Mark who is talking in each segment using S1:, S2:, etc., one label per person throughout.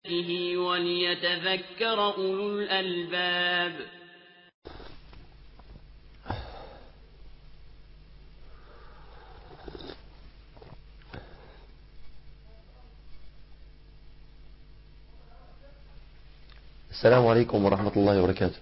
S1: وليتذكر أولو الألباب
S2: السلام عليكم ورحمة الله وبركاته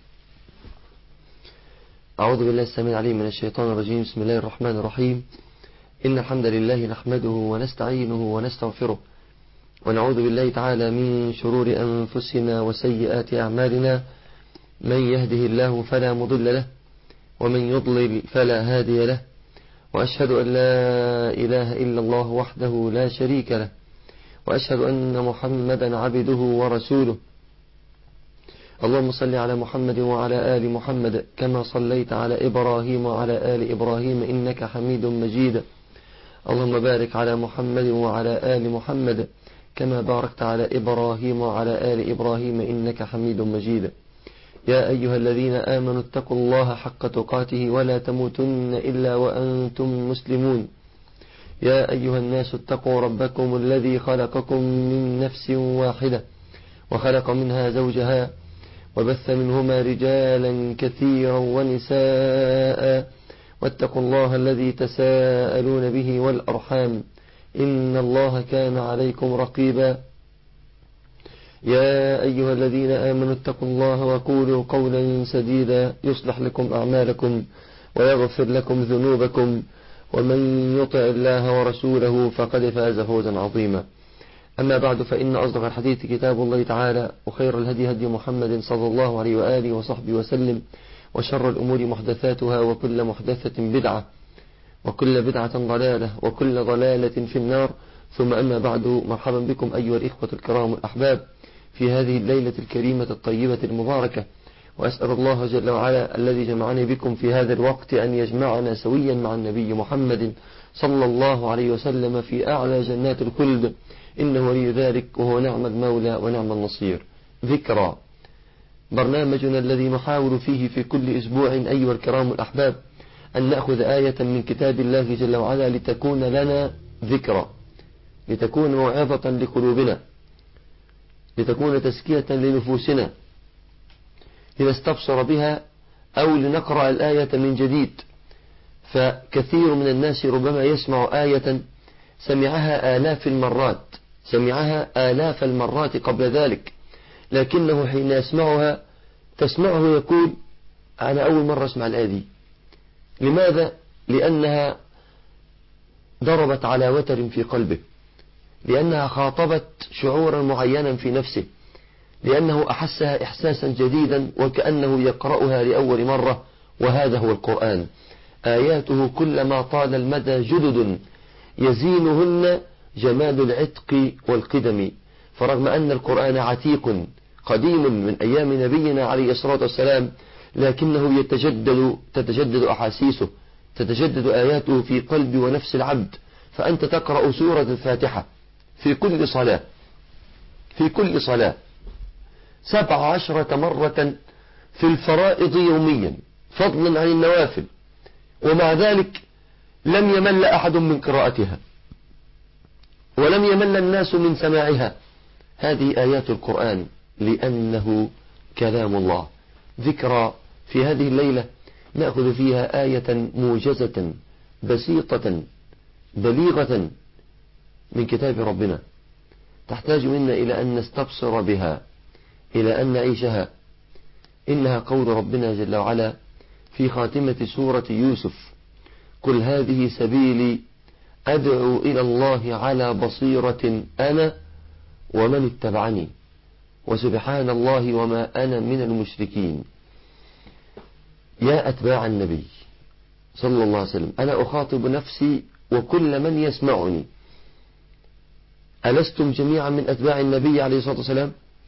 S2: أعوذ بالله السميع العليم من الشيطان الرجيم بسم الله الرحمن الرحيم إن الحمد لله نحمده ونستعينه ونستغفره ونعوذ بالله تعالى من شرور أنفسنا وسيئات أعمالنا من يهده الله فلا مضل له ومن يضلل فلا هادي له وأشهد أن لا إله إلا الله وحده لا شريك له وأشهد أن محمدا عبده ورسوله اللهم صل على محمد وعلى آل محمد كما صليت على إبراهيم وعلى آل إبراهيم إنك حميد مجيد اللهم بارك على محمد وعلى آل محمد كما باركت على إبراهيم وعلى آل إبراهيم إنك حميد مجيد يا أيها الذين آمنوا اتقوا الله حق تقاته ولا تموتن إلا وأنتم مسلمون يا أيها الناس اتقوا ربكم الذي خلقكم من نفس واحدة وخلق منها زوجها وبث منهما رجالا كثيرا ونساء واتقوا الله الذي تساءلون به والأرحام إن الله كان عليكم رقيبا يا أيها الذين آمنوا اتقوا الله وقولوا قولا سديدا يصلح لكم أعمالكم ويغفر لكم ذنوبكم ومن يطع الله ورسوله فقد فاز فوزا عظيما أما بعد فإن أصدق الحديث كتاب الله تعالى وخير الهدي هدي محمد صلى الله عليه وآله وصحبه وسلم وشر الأمور محدثاتها وكل محدثة بدعة وكل بدعة ضلالة وكل ضلالة في النار ثم أما بعد مرحبا بكم أيها الإخوة الكرام الأحباب في هذه الليلة الكريمة الطيبة المباركة وأسأل الله جل وعلا الذي جمعني بكم في هذا الوقت أن يجمعنا سويا مع النبي محمد صلى الله عليه وسلم في أعلى جنات الخلد إنه ولي ذلك وهو نعم المولى ونعم النصير ذكرى برنامجنا الذي نحاول فيه في كل أسبوع أيها الكرام الأحباب أن نأخذ آية من كتاب الله جل وعلا لتكون لنا ذكرى لتكون موعظة لقلوبنا لتكون تزكية لنفوسنا لنستبصر بها أو لنقرأ الآية من جديد فكثير من الناس ربما يسمع آية سمعها آلاف المرات سمعها آلاف المرات قبل ذلك لكنه حين يسمعها تسمعه يقول أنا أول مرة أسمع الآية دي لماذا؟ لأنها ضربت على وتر في قلبه لأنها خاطبت شعورا معينا في نفسه لأنه أحسها إحساسا جديدا وكأنه يقرأها لأول مرة وهذا هو القرآن آياته كلما طال المدى جدد يزينهن جمال العتق والقدم فرغم أن القرآن عتيق قديم من أيام نبينا عليه الصلاة والسلام لكنه يتجدد تتجدد أحاسيسه تتجدد آياته في قلب ونفس العبد فأنت تقرأ سورة الفاتحة في كل صلاة في كل صلاة سبع عشرة مرة في الفرائض يوميا فضلا عن النوافل ومع ذلك لم يمل أحد من قراءتها ولم يمل الناس من سماعها هذه آيات القرآن لأنه كلام الله ذكرى في هذه الليلة نأخذ فيها آية موجزة بسيطة بليغة من كتاب ربنا تحتاج منا إلى أن نستبصر بها إلى أن نعيشها إنها قول ربنا جل وعلا في خاتمة سورة يوسف قل هذه سبيلي أدعو إلى الله على بصيرة أنا ومن اتبعني وسبحان الله وما أنا من المشركين يا أتباع النبي صلى الله عليه وسلم أنا أخاطب نفسي وكل من يسمعني ألستم جميعا من أتباع النبي عليه الصلاة والسلام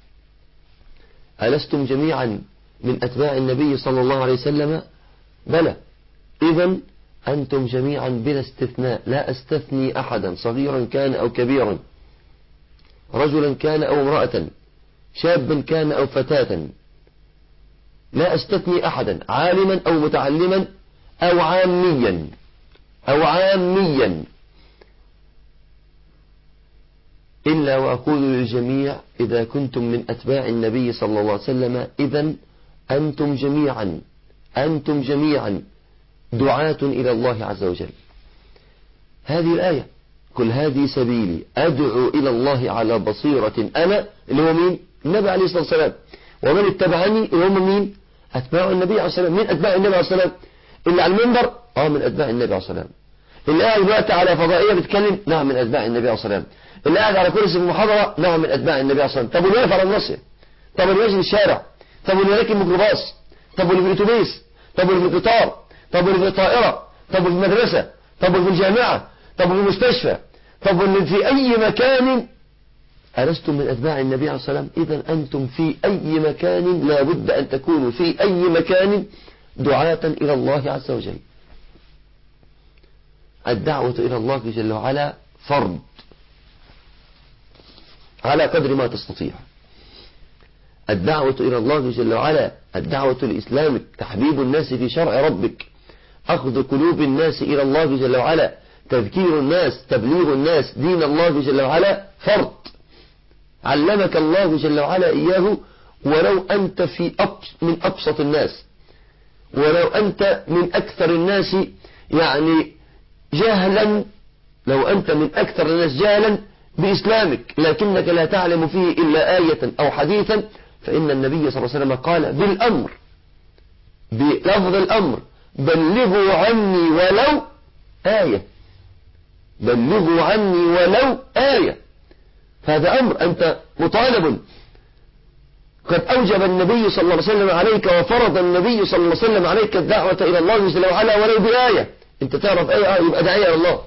S2: ألستم جميعا من أتباع النبي صلى الله عليه وسلم بلى إذا أنتم جميعا بلا استثناء لا أستثني أحدا صغيرا كان أو كبيرا رجلا كان أو امرأة شابا كان أو فتاة لا أستثني أحدا عالما أو متعلما أو عاميا أو عاميا إلا وأقول للجميع إذا كنتم من أتباع النبي صلى الله عليه وسلم إذا أنتم جميعا أنتم جميعا دعاة إلى الله عز وجل هذه الآية كل هذه سبيلي أدعو إلى الله على بصيرة أنا اللي هو مين النبي عليه الصلاة والسلام ومن اتبعني اللي هم مين أتباع النبي عليه الصلاة والسلام مين أتباع النبي عليه الصلاة والسلام اللي على المنبر اه من أتباع النبي عليه الصلاة والسلام اللي قاعد دلوقتي على فضائية بتكلم نعم من أتباع النبي عليه الصلاة والسلام اللي قاعد على كرسي في المحاضرة نعم من أتباع النبي عليه الصلاة والسلام طب واللي واقف على النصر طب واللي ماشي في الشارع طب واللي راكب ميكروباص طب واللي في الاتوبيس طب واللي في القطار طب واللي في الطائرة طب واللي في المدرسة طب واللي في الجامعة طب واللي في المستشفى طب واللي في أي مكان ألستم من أتباع النبي عليه الصلاة والسلام إذا أنتم في أي مكان لا بد أن تكونوا في أي مكان دعاة إلى الله عز وجل الدعوة إلى الله جل وعلا فرض على قدر ما تستطيع الدعوة إلى الله جل وعلا الدعوة لإسلامك تحبيب الناس في شرع ربك أخذ قلوب الناس إلى الله جل وعلا تذكير الناس تبليغ الناس دين الله جل وعلا فرض علمك الله جل وعلا إياه ولو أنت في أبس من أبسط الناس ولو أنت من أكثر الناس يعني جهلا لو أنت من أكثر الناس جهلا بإسلامك لكنك لا تعلم فيه إلا آية أو حديثا فإن النبي صلى الله عليه وسلم قال بالأمر بلفظ الأمر بلغوا عني ولو آية بلغوا عني ولو آية هذا أمر أنت مطالب قد أوجب النبي صلى الله عليه وسلم عليك وفرض النبي صلى الله عليه وسلم عليك الدعوة إلى الله جل وعلا ولو بآية أنت تعرف آية آه يبقى داعية إلى الله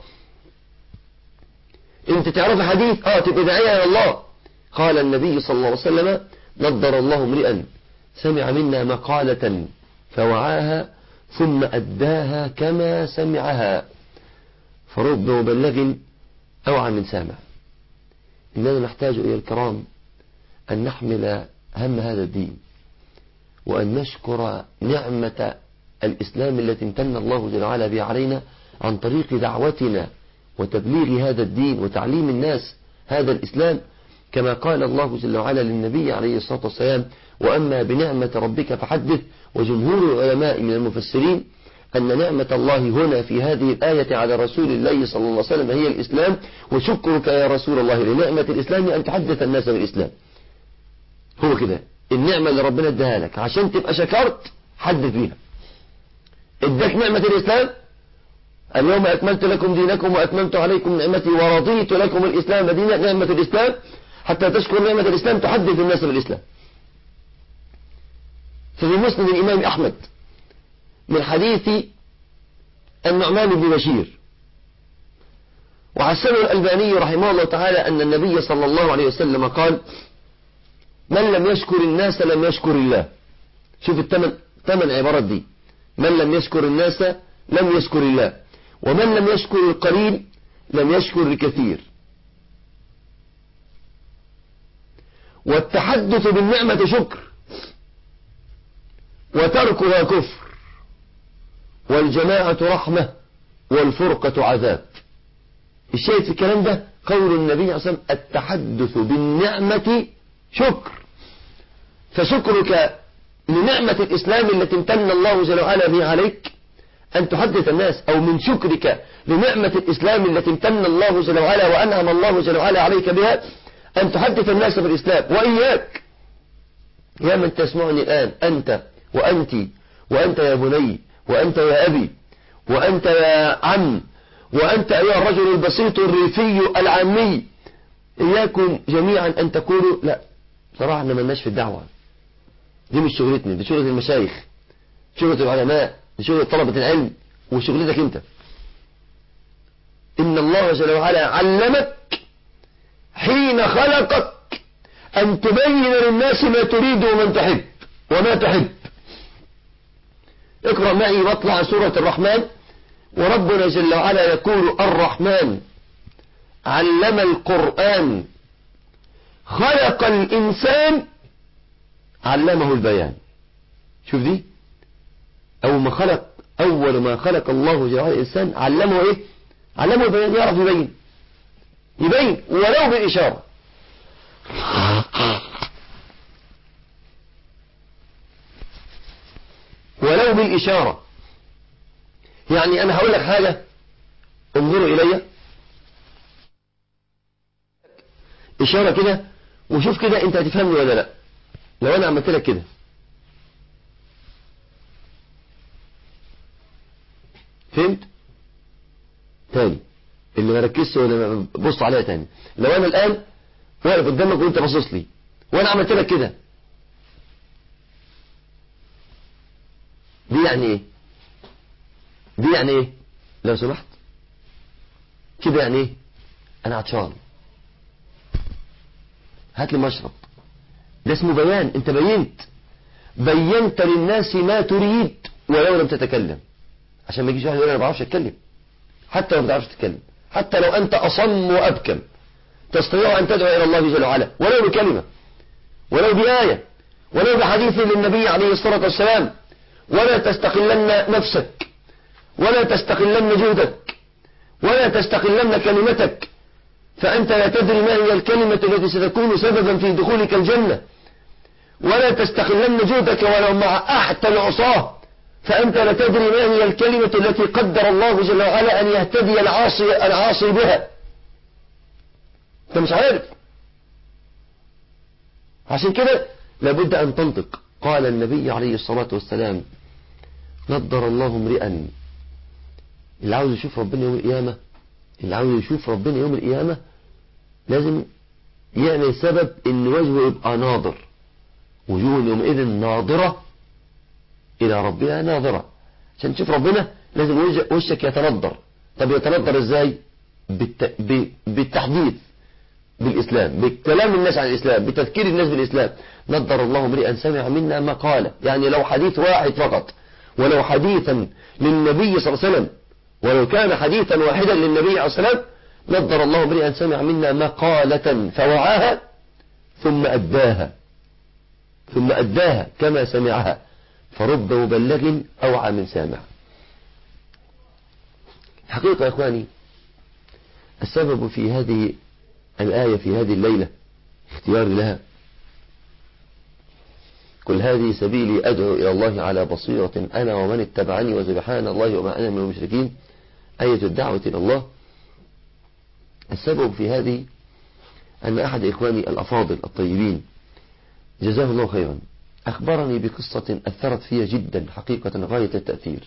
S2: أنت تعرف حديث آه تبقى داعية إلى الله قال النبي صلى الله عليه وسلم نضر الله امرئا سمع منا مقالة فوعاها ثم أداها كما سمعها فرب مبلغ أوعى من سامع إننا نحتاج إلى الكرام أن نحمل هم هذا الدين وأن نشكر نعمة الإسلام التي امتن الله جل وعلا بها علينا عن طريق دعوتنا وتبليغ هذا الدين وتعليم الناس هذا الإسلام كما قال الله جل وعلا للنبي عليه الصلاة والسلام وأما بنعمة ربك فحدث وجمهور العلماء من المفسرين أن نعمة الله هنا في هذه الآية على رسول الله صلى الله عليه وسلم هي الإسلام وشكرك يا رسول الله لنعمة الإسلام أن تحدث الناس بالإسلام هو كده النعمة اللي ربنا اداها لك عشان تبقى شكرت حدث بيها اداك نعمة الإسلام اليوم أكملت لكم دينكم وأتممت عليكم نعمتي ورضيت لكم الإسلام دينا نعمة الإسلام حتى تشكر نعمة الإسلام تحدث الناس بالإسلام ففي مسند الإمام أحمد من حديث النعمان بن بشير وحسنه الألباني رحمه الله تعالى أن النبي صلى الله عليه وسلم قال من لم يشكر الناس لم يشكر الله شوف الثمن ثمن عبارات دي من لم يشكر الناس لم يشكر الله ومن لم يشكر القليل لم يشكر الكثير والتحدث بالنعمة شكر وتركها كفر والجماعة رحمة والفرقة عذاب الشيء في الكلام ده قول النبي عليه الصلاة والسلام التحدث بالنعمة شكر فشكرك لنعمة الإسلام التي امتن الله جل وعلا بها عليك أن تحدث الناس أو من شكرك لنعمة الإسلام التي امتن الله جل وعلا وأنعم الله جل وعلا عليك بها أن تحدث الناس بالإسلام وإياك يا من تسمعني الآن أنت وأنت وأنت يا بني وأنت يا أبي وأنت يا عم وأنت أيها الرجل البسيط الريفي العامي إياكم جميعا أن تقولوا لا صراحة احنا ملناش في الدعوة دي مش شغلتنا دي شغلة المشايخ شغلة العلماء دي شغلة طلبة العلم وشغلتك انت إن الله جل وعلا علمك حين خلقك أن تبين للناس ما تريد ومن تحب وما تحب اقرأ معي واطلع سورة الرحمن وربنا جل وعلا يقول الرحمن علم القرآن خلق الإنسان علمه البيان شوف دي أول ما خلق أول ما خلق الله جل وعلا الإنسان علمه إيه علمه البيان يعرف يبين يبين ولو بالإشارة ولو بالإشارة يعني أنا هقول لك حاجة انظروا إلي إشارة كده وشوف كده أنت هتفهمني ولا لا لو أنا عملت لك كده فهمت تاني اللي ما ركزش ولا بص عليها تاني لو أنا الآن واقف قدامك وأنت باصص لي وأنا عملت لك كده دي يعني ايه دي يعني ايه لو سمحت كده يعني ايه انا عطشان هات لي مشرب ده اسمه بيان انت بينت بينت للناس ما تريد ولو لم تتكلم عشان ما يجيش واحد يقول انا ما بعرفش اتكلم حتى لو ما بتعرفش تتكلم حتى لو انت اصم وابكم تستطيع ان تدعو الى الله جل وعلا ولو بكلمه ولو بآية ولو بحديث للنبي عليه الصلاة والسلام ولا تستقلن نفسك ولا تستقلن جهدك ولا تستقلن كلمتك فأنت لا تدري ما هي الكلمة التي ستكون سببا في دخولك الجنة ولا تستقلن جهدك ولو مع أحد العصاة فأنت لا تدري ما هي الكلمة التي قدر الله جل وعلا أن يهتدي العاصي, العاصي بها أنت مش عارف عشان كده لابد أن تنطق قال النبي عليه الصلاة والسلام نضر الله امرئا اللي عاوز يشوف ربنا يوم القيامة اللي عاوز يشوف ربنا يوم القيامة لازم يعمل سبب ان وجهه يبقى ناظر وجوه يومئذ ناظرة الى ربها ناظرة عشان تشوف ربنا لازم وشك يتنضر طب يتنضر ازاي بالت... ب... بالتحديث بالإسلام بكلام الناس عن الإسلام بتذكير الناس بالإسلام نضر الله امرئا سمع منا ما قال يعني لو حديث واحد فقط ولو حديثا للنبي صلى الله عليه وسلم ولو كان حديثا واحدا للنبي عليه الصلاة والسلام نضر الله امرئا سمع منا مقالة فوعاها ثم أداها ثم أداها كما سمعها فرب مبلغ أوعى من سامع حقيقة يا إخواني السبب في هذه الآية في هذه الليلة اختياري لها قل هذه سبيلي أدعو إلى الله على بصيرة أنا ومن اتبعني وسبحان الله وما أنا من المشركين آية الدعوة إلى الله السبب في هذه أن أحد إخواني الأفاضل الطيبين جزاه الله خيرا أخبرني بقصة أثرت فيها جدا حقيقة غاية التأثير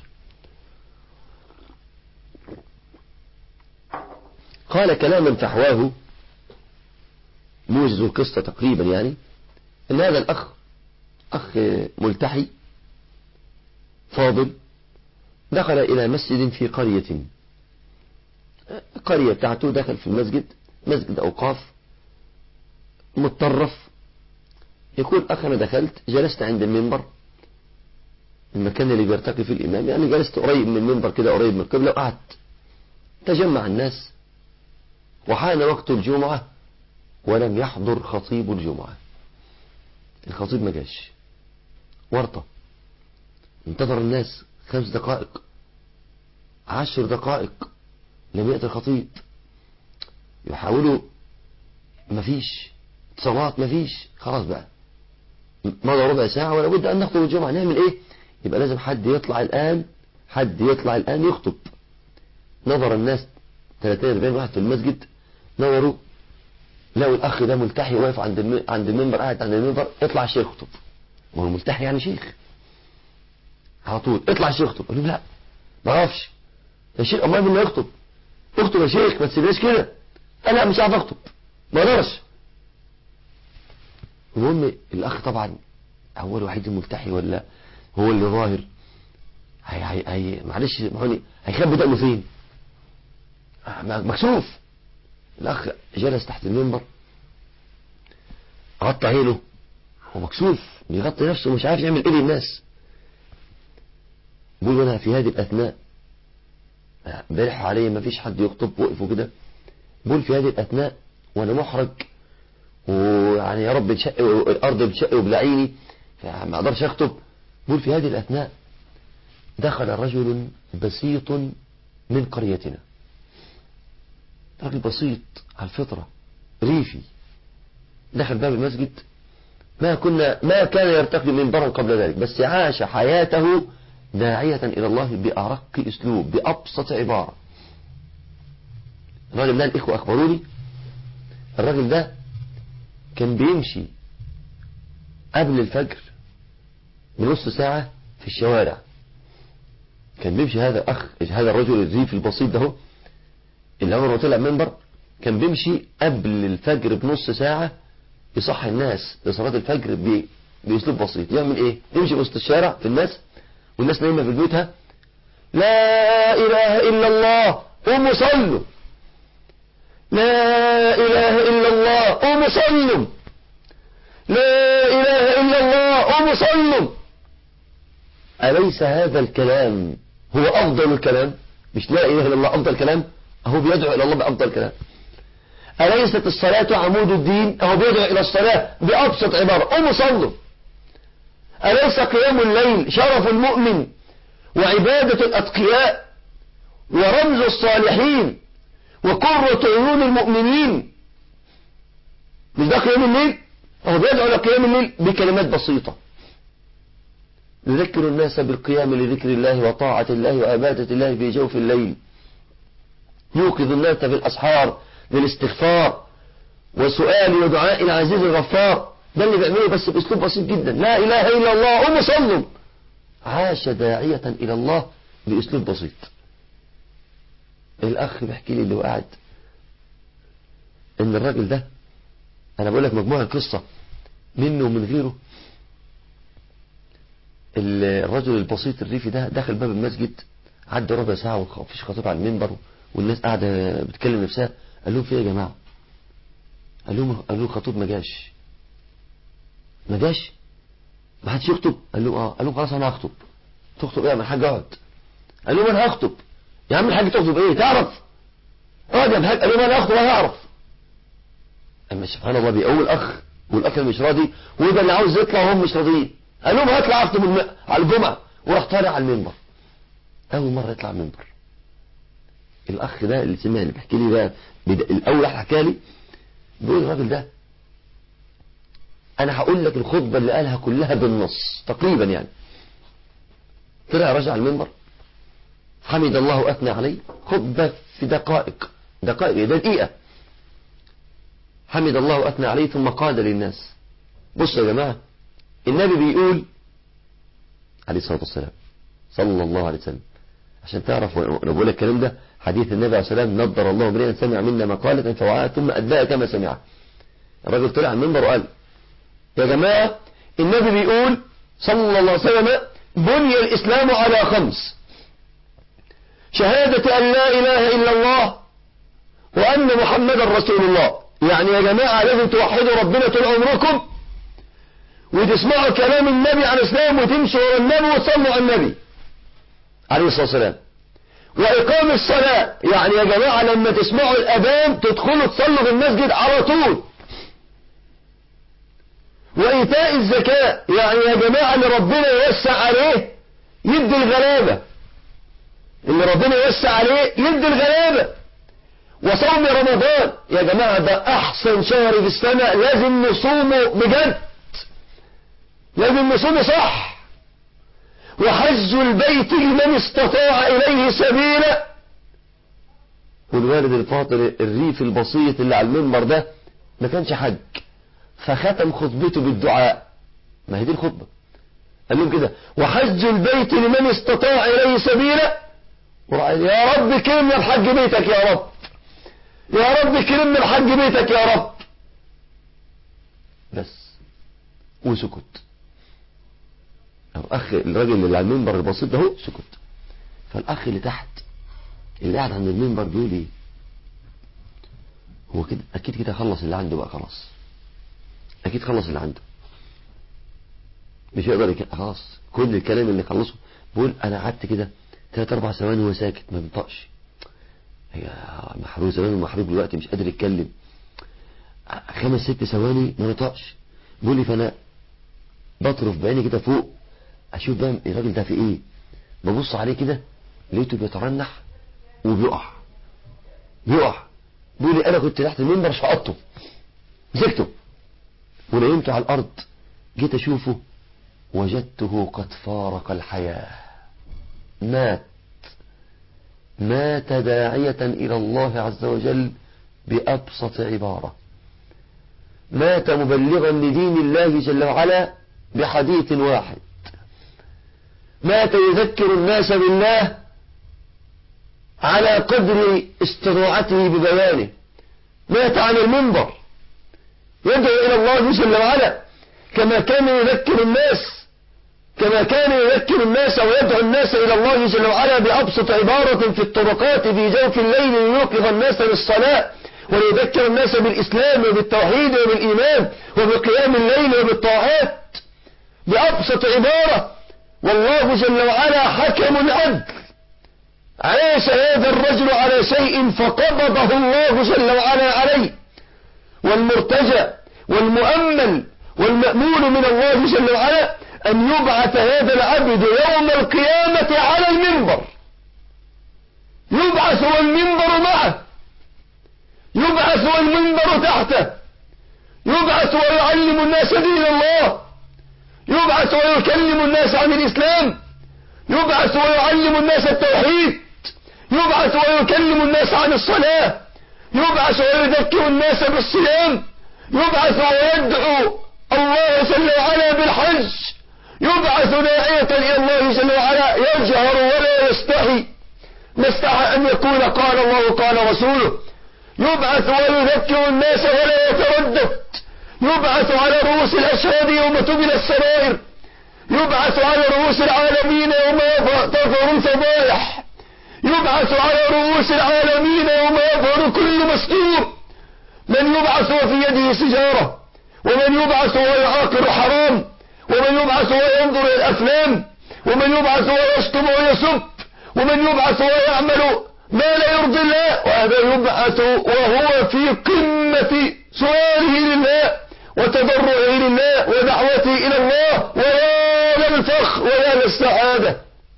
S2: قال كلاما فحواه موجز القصة تقريبا يعني أن هذا الأخ أخ ملتحي فاضل دخل إلى مسجد في قرية القرية بتاعته دخل في المسجد مسجد أوقاف متطرف يقول أخ أنا دخلت جلست عند المنبر المكان اللي بيرتقي فيه الإمام يعني جلست قريب من المنبر كده قريب من القبلة وقعدت تجمع الناس وحان وقت الجمعة ولم يحضر خطيب الجمعة الخطيب ما جاش ورطة انتظر الناس خمس دقائق عشر دقائق لم يأتي الخطيب يحاولوا مفيش اتصالات مفيش خلاص بقى مضى ربع ساعة ولا بد أن نخطب الجمعة نعمل إيه يبقى لازم حد يطلع الآن حد يطلع الآن يخطب نظر الناس 30 40 واحد في المسجد نظروا لو الأخ ده ملتحي واقف عند عند المنبر قاعد عند المنبر اطلع الشيخ اخطب وهو ملتحي يعني شيخ على طول اطلع الشيخ اخطب قال له لا ما اعرفش يا شيخ امال مين يخطب اخطب يا شيخ ما تسيبنيش كده انا مش عارف اخطب ما اقدرش المهم الاخ طبعا هو الوحيد الملتحي ولا هو اللي ظاهر هي هي هي معلش معوني هيخبي دقنه فين مكسوف الاخ جلس تحت المنبر غطى عينه هو مكسوف بيغطي نفسه مش عارف يعمل ايه للناس بيقول انا في هذه الاثناء بلح علي ما فيش حد يخطب وقفوا كده بقول في هذه الاثناء وانا محرج ويعني يا رب بتشق الارض بتشق وبلعيني ما اقدرش اخطب بقول في هذه الاثناء دخل رجل بسيط من قريتنا راجل بسيط على الفطرة ريفي دخل باب المسجد ما كنا ما كان يرتقي منبرا قبل ذلك بس عاش حياته داعية إلى الله بأرق أسلوب بأبسط عبارة الراجل ده الإخوة أخبروني الراجل ده كان بيمشي قبل الفجر بنص ساعة في الشوارع كان بيمشي هذا أخ هذا الرجل الريف البسيط ده اللي عمره طلع منبر كان بيمشي قبل الفجر بنص ساعة يصحي الناس لصلاة الفجر ب- بأسلوب بسيط يعمل ايه يمشي وسط الشارع في الناس والناس نايمة في بيوتها لا إله إلا الله قوموا صلوا لا إله إلا الله قوموا صلوا لا إله إلا الله قوموا صلوا أليس هذا الكلام هو أفضل الكلام مش لا إله إلا الله أفضل كلام أهو بيدعو إلى الله بأفضل كلام أليست الصلاة عمود الدين أهو بيدعو إلى الصلاة بأبسط عبارة قوموا صلوا أليس قيام الليل شرف المؤمن وعبادة الأتقياء ورمز الصالحين وقرة عيون المؤمنين مش ده قيام الليل هو بيدعو إلى قيام الليل بكلمات بسيطة يذكر الناس بالقيام لذكر الله وطاعة الله وعبادة الله في جوف الليل يوقظ الناس في الأسحار للاستغفار وسؤال ودعاء العزيز الغفار ده اللي بيعمله بس بأسلوب بسيط جدا لا إله إلا الله قوموا صلوا عاش داعية إلى الله بأسلوب بسيط الأخ بيحكي لي اللي هو قاعد إن الراجل ده أنا بقول لك مجموعة قصة منه ومن غيره الرجل البسيط الريفي ده دخل باب المسجد عدى ربع ساعة ومفيش خطيب على المنبر والناس قاعدة بتكلم نفسها قال لهم في ايه يا جماعة قال لهم قال لهم الخطيب ما جاش ما جاش ما حدش يخطب قال لهم اه قال لهم خلاص انا هخطب تخطب ايه يا عم الحاج اقعد قال لهم انا هخطب يا عم الحاج تخطب ايه تعرف اقعد يا الحاج قال لهم انا هخطب انا هعرف اما سبحان الله بيقول الاخ والاخ اللي مش راضي ويبقى اللي عاوز يطلع وهم مش راضيين قال لهم هطلع اخطب الم... على الجمعة وراح طالع على المنبر اول مرة يطلع المنبر الاخ ده اللي سمع اللي بيحكي لي بقى بدا... الاول حكى لي بيقول الراجل ده انا هقول لك الخطبة اللي قالها كلها بالنص تقريبا يعني طلع رجع المنبر حمد الله واثنى عليه خطبة في دقائق دقائق ده دقيقة حمد الله واثنى عليه ثم قال للناس بصوا يا جماعة النبي بيقول عليه الصلاة والسلام صلى الله عليه وسلم عشان تعرف وانا بقول الكلام ده حديث النبي عليه الصلاة والسلام نضر الله امرئا سمع منا مقالة فوعاها ثم أداها كما سمعها الراجل طلع على المنبر وقال يا جماعة النبي بيقول صلى الله عليه وسلم بني الإسلام على خمس شهادة أن لا إله إلا الله وأن محمدا رسول الله يعني يا جماعة لازم توحدوا ربنا طول عمركم وتسمعوا كلام النبي عليه السلام وتمشوا ورا النبي وتصلوا على النبي عليه الصلاة والسلام وإقام الصلاة يعني يا جماعة لما تسمعوا الأذان تدخلوا تصلوا في المسجد على طول وإيتاء الزكاة يعني يا جماعة اللي ربنا يوسع عليه يدي الغلابة اللي ربنا يوسع عليه يدي الغلابة وصوم رمضان يا جماعة ده أحسن شهر في السنة لازم نصومه بجد لازم نصومه صح وحج البيت لمن استطاع إليه سبيلا والوالد الفاطر الريف البسيط اللي على المنبر ده ما كانش حج فختم خطبته بالدعاء ما هي دي الخطبة قال لهم كده وحج البيت لمن استطاع إليه سبيلا يا رب كرمنا الحج بيتك يا رب يا رب كرمنا الحج بيتك يا رب بس وسكت الأخ الراجل اللي على المنبر البسيط ده هو سكت فالأخ اللي تحت اللي قاعد عند المنبر بيقول ايه هو كده أكيد كده خلص اللي عنده بقى خلاص أكيد خلص اللي عنده مش هيقدر يك... خلاص كل الكلام اللي خلصه بيقول أنا قعدت كده ثلاث أربع ثواني وهو ساكت ما بينطقش هي محروق زمان ومحروق دلوقتي مش قادر يتكلم خمس ست ثواني ما نطقش بيقول لي فأنا بطرف بعيني كده فوق اشوف بقى الراجل ده في ايه ببص عليه كده لقيته بيترنح وبيقع بيقع بيقول لي انا كنت تحت المنبر شقطته مسكته ونيمت على الأرض جيت أشوفه وجدته قد فارق الحياة مات مات داعية إلى الله عز وجل بأبسط عبارة مات مبلغا لدين الله جل وعلا بحديث واحد مات يذكر الناس بالله على قدر استطاعته ببيانه مات عن المنبر يدعو إلى الله جل وعلا كما كان يذكر الناس كما كان يذكر الناس ويدعو الناس إلى الله جل وعلا بأبسط عبارة في الطرقات في جوف الليل ليوقظ الناس للصلاة وليذكر الناس بالإسلام وبالتوحيد وبالإيمان وبقيام الليل وبالطاعات بأبسط عبارة والله جل وعلا حكم عدل عاش هذا الرجل على شيء فقبضه الله جل وعلا عليه والمرتجى والمؤمل والمأمول من الله جل وعلا أن يبعث هذا العبد يوم القيامة على المنبر يبعث والمنبر معه يبعث والمنبر تحته يبعث ويعلم الناس دين الله يبعث ويكلم الناس عن الإسلام يبعث ويعلم الناس التوحيد يبعث ويكلم الناس عن الصلاة يبعث ويذكر الناس بالصيام يبعث ويدعو الله جل وعلا بالحج يبعث داعية إلى الله جل وعلا يجهر ولا يستحي ما استحى أن يكون قال الله قال رسوله يبعث ويذكر الناس ولا يتردد يبعث على رؤوس الأشهاد يوم تبل السرائر يبعث على رؤوس العالمين يوم تظهر الفضائح يبعث على رؤوس العالمين يوم يظهر كل مستور من يبعث وفي يده سجارة ومن يبعث ويعاقر حرام ومن يبعث وينظر إلى الأفلام ومن يبعث ويشتم ويسب ومن يبعث ويعمل ما لا يرضي الله وهذا يبعث وهو في قمة سؤاله لله وتضرعه لله ودعوته إلى الله ويا للفخر ويا للسعادة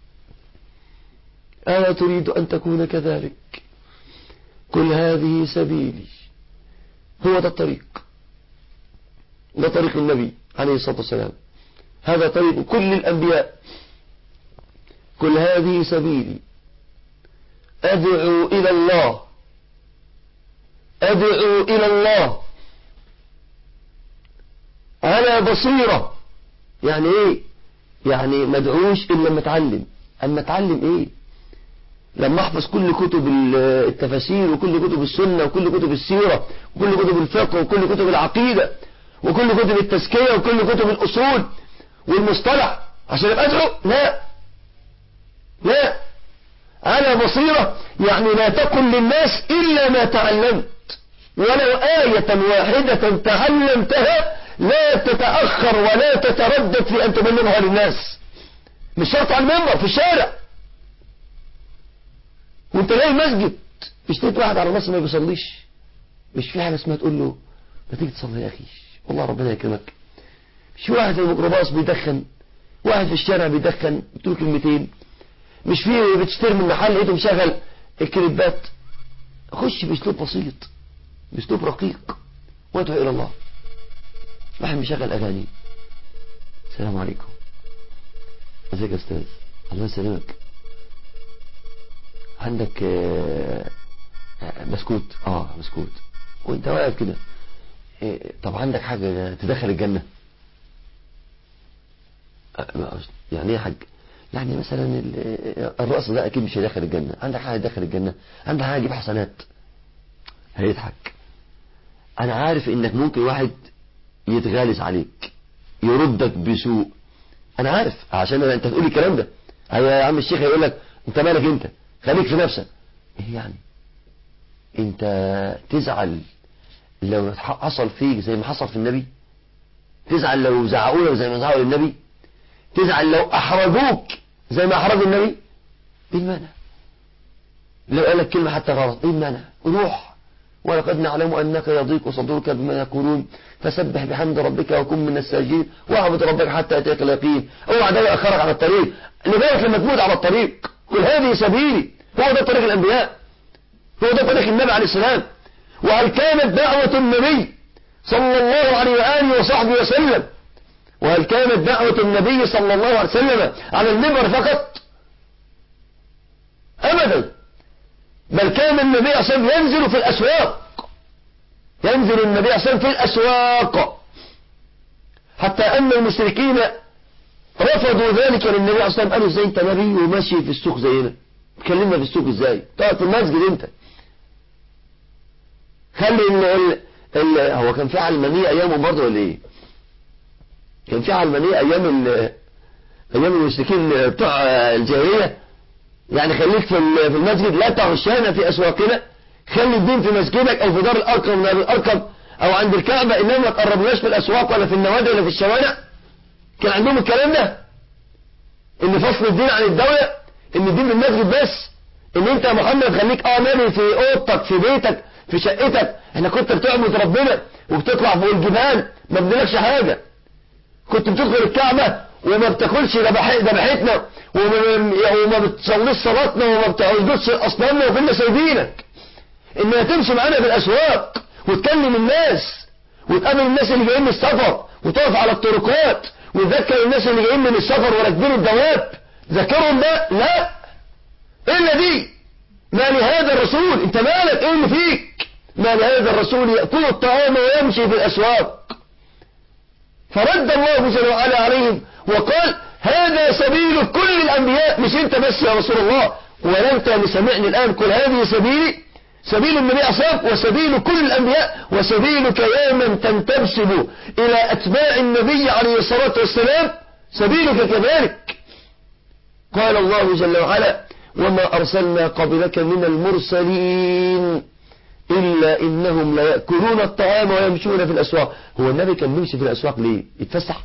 S2: ألا تريد أن تكون كذلك كل هذه سبيلي هو ده الطريق ده طريق النبي عليه الصلاة والسلام هذا طريق كل الأنبياء كل هذه سبيلي أدعو إلى الله أدعو إلى الله على بصيرة يعني إيه يعني ما ادعوش إلا لما اتعلم أما اتعلم إيه لما احفظ كل كتب التفاسير وكل كتب السنة وكل كتب السيرة وكل كتب الفقه وكل كتب العقيدة وكل كتب التزكية وكل كتب الأصول والمصطلح عشان ابقى ادعو لا لا على بصيرة يعني لا تقل للناس إلا ما تعلمت ولو آية واحدة تعلمتها لا تتأخر ولا تتردد في أن تبلغها للناس مش شرط على المنبر في الشارع وانت جاي مسجد مش تيجي واحد على مصر ما بيصليش مش في حاجة اسمها تقول له ما تيجي تصلي يا أخي والله ربنا يكرمك مش واحد في الميكروباص بيدخن واحد في الشارع بيدخن بتقول كلمتين مش في بتشتري من محل لقيته مشغل الكليبات خش باسلوب بسيط باسلوب رقيق وادعو الى الله واحد مشغل اغاني السلام عليكم ازيك يا استاذ الله يسلمك عندك بسكوت اه بسكوت وانت واقف كده طب عندك حاجة تدخل الجنة يعني ايه حاج يعني مثلا الرأس ده اكيد مش هيدخل الجنة عندك حاجة يدخل الجنة عندك حاجة يجيب حسنات هيضحك انا عارف انك ممكن واحد يتغالس عليك يردك بسوء انا عارف عشان انت تقول الكلام ده يا عم الشيخ هيقول لك انت مالك انت خليك في نفسك ايه يعني انت تزعل لو حصل فيك زي ما حصل في النبي تزعل لو زعقوا لك زي ما زعقوا للنبي تزعل لو احرجوك زي ما احرجوا النبي ايه المانع لو قال لك كلمة حتى غلط ايه المانع روح ولقد نعلم انك يضيق صدرك بما يقولون فسبح بحمد ربك وكن من الساجدين واعبد ربك حتى ياتيك اليقين اوعى ده ياخرك على الطريق لذلك لما تموت على الطريق كل هذه سبيلي هو ده طريق الانبياء هو ده طريق النبي عليه السلام وهل كانت دعوة النبي صلى الله عليه وآله وصحبه وسلم وهل كانت دعوة النبي صلى الله عليه وسلم على المنبر فقط أبدا بل كان النبي صلى الله عليه وسلم ينزل في الأسواق ينزل النبي صلى الله عليه وسلم في الأسواق حتى أن المشركين رفضوا ذلك للنبي صلى الله عليه وسلم قالوا ازاي انت نبي وماشي في السوق زينا تكلمنا في السوق ازاي تقعد في المسجد انت خلي ال ال ال هو كان في علمانية ايامهم برضه ولا ايه كان في علمانية ايام ال ايام المشركين بتوع الجاهلية يعني خليك في في المسجد لا تعشانا في اسواقنا خلي الدين في مسجدك او في دار الارقم من الارقم او عند الكعبة انما ما تقربناش في الاسواق ولا في النوادي ولا في الشوارع كان عندهم الكلام ده ان فصل الدين عن الدولة ان الدين بالمسجد بس ان انت يا محمد خليك امن في اوضتك في بيتك في شقتك احنا كنت بتعبد ربنا وبتطلع فوق الجبال ما بدلكش حاجة كنت بتدخل الكعبة وما بتاكلش ذبحتنا وما بتصليش صلاتنا وما بتعبدش اصنامنا وكنا سايبينك انها تمشي معانا في الاسواق وتكلم الناس وتقابل الناس اللي جايين من السفر وتقف على الطرقات وتذكر الناس اللي جايين من السفر وراكبين الدواب ذكرهم ده لا الا دي ما لهذا الرسول انت مالك ايه اللي فيك ما لهذا الرسول يأكل الطعام ويمشي في الاسواق فرد الله جل وعلا عليهم وقال هذا سبيل كل الانبياء مش انت بس يا رسول الله ولا انت اللي سمعني الان كل هذه سبيلي سبيل النبي أصاب وسبيل كل الأنبياء وسبيلك يا من تنتسب إلى أتباع النبي عليه الصلاة والسلام سبيلك كذلك قال الله جل وعلا وما أرسلنا قبلك من المرسلين إلا إنهم لا يأكلون الطعام ويمشون في الأسواق هو النبي كان بيمشي في الأسواق ليه يتفسح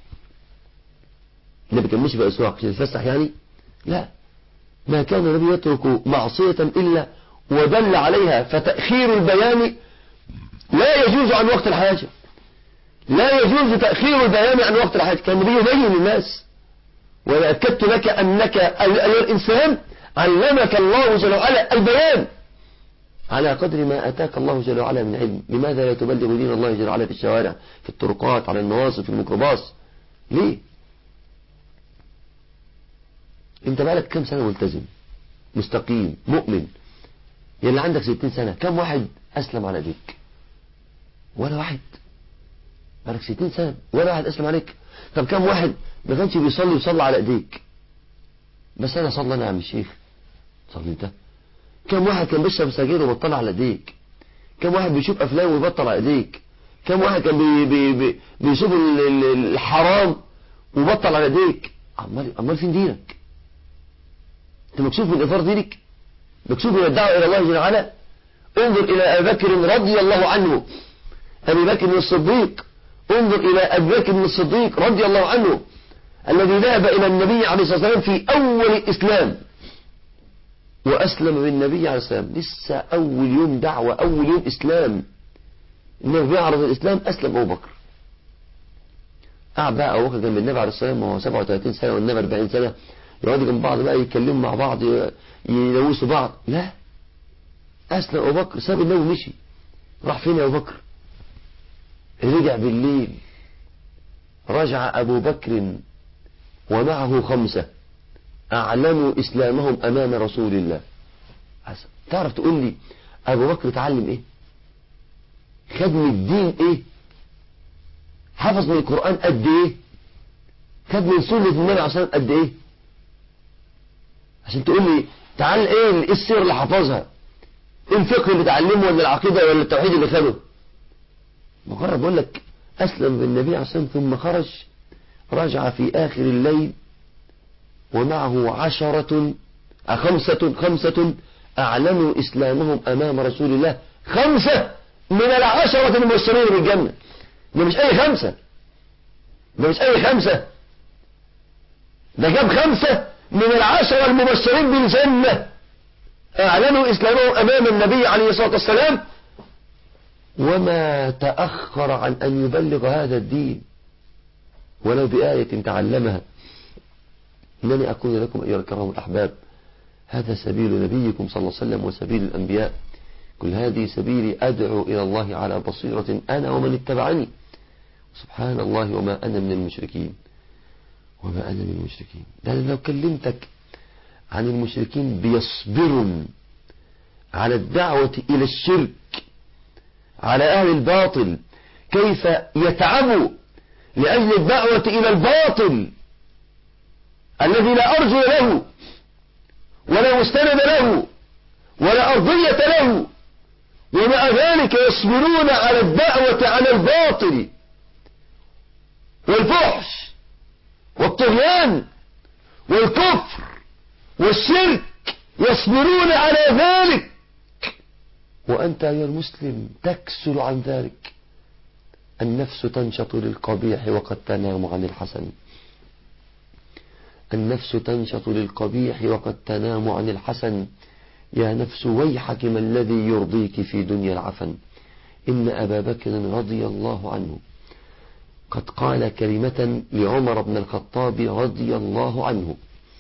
S2: النبي كان بيمشي في الأسواق يتفسح يعني لا ما كان النبي يترك معصية إلا ودل عليها فتأخير البيان لا يجوز عن وقت الحاجة لا يجوز تأخير البيان عن وقت الحاجة كان النبي يبين للناس وأنا أكدت لك أنك أيها الإنسان علمك الله جل وعلا البيان على قدر ما أتاك الله جل وعلا من علم لماذا لا تبلغ دين الله جل وعلا في الشوارع في الطرقات على النواصف في الميكروباص ليه انت بقالك كم سنة ملتزم مستقيم مؤمن يلي عندك ستين سنة كم واحد أسلم على ايديك ولا واحد بقالك ستين سنة ولا واحد أسلم عليك طب كم واحد ما كانش بيصلي وصلى على ايديك بس أنا صلى أنا يا عم الشيخ صلي أنت كم واحد كان بيشرب سجاير وبطل على ايديك كم واحد بيشوف أفلام ويبطل على ايديك كم واحد كان بي بي بي بيشوف الحرام وبطل على ايديك أمال أمال فين دينك أنت مكشوف من إثار دينك مكتوب من الدعوة إلى الله جل وعلا انظر إلى أبي بكر رضي الله عنه أبي بكر الصديق انظر إلى أبي بكر الصديق رضي الله عنه الذي ذهب إلى النبي عليه الصلاة والسلام في أول الإسلام وأسلم بالنبي عليه الصلاة والسلام لسه أول يوم دعوة أول يوم إسلام النبي بيعرض الإسلام أسلم أبو بكر قعد بقى أبو بكر جنب النبي عليه الصلاة والسلام وهو 37 سنة والنبي 40 سنة يقعدوا جنب بعض بقى يتكلموا مع بعض يلوثوا بعض لا أسلم أبو بكر ساب النبي ومشي راح فين يا أبو بكر رجع بالليل رجع أبو بكر ومعه خمسة أعلنوا إسلامهم أمام رسول الله حسن. تعرف تقول لي أبو بكر اتعلم إيه خد من الدين إيه حفظ من القرآن قد إيه خد من سنة النبي عليه الصلاة قد إيه عشان تقول لي تعال ايه ايه السير اللي حفظها ايه الفقه اللي اتعلمه ولا العقيدة ولا التوحيد اللي خده مجرد بقول لك اسلم بالنبي عليه الصلاة ثم خرج رجع في اخر الليل ومعه عشرة خمسة خمسة اعلنوا اسلامهم امام رسول الله خمسة من العشرة المبشرين بالجنة ده مش اي خمسة ده مش اي خمسة ده جاب خمسة من العشرة المبشرين بالجنة أعلنوا إسلامهم أمام النبي عليه الصلاة والسلام وما تأخر عن أن يبلغ هذا الدين ولو بآية تعلمها إنني أقول لكم أيها الكرام الأحباب هذا سبيل نبيكم صلى الله عليه وسلم وسبيل الأنبياء كل هذه سبيلي أدعو إلى الله على بصيرة أنا ومن اتبعني سبحان الله وما أنا من المشركين وما أنا من المشركين ده لو كلمتك عن المشركين بيصبروا على الدعوة إلى الشرك على أهل الباطل كيف يتعبوا لأجل الدعوة إلى الباطل الذي لا أرجو له ولا مستند له ولا أرضية له ومع ذلك يصبرون على الدعوة على الباطل والفحش والطغيان والكفر والشرك يصبرون على ذلك وأنت أيها المسلم تكسل عن ذلك النفس تنشط للقبيح وقد تنام عن الحسن النفس تنشط للقبيح وقد تنام عن الحسن يا نفس ويحك ما الذي يرضيك في دنيا العفن إن أبا بكر رضي الله عنه قد قال كلمة لعمر بن الخطاب رضي الله عنه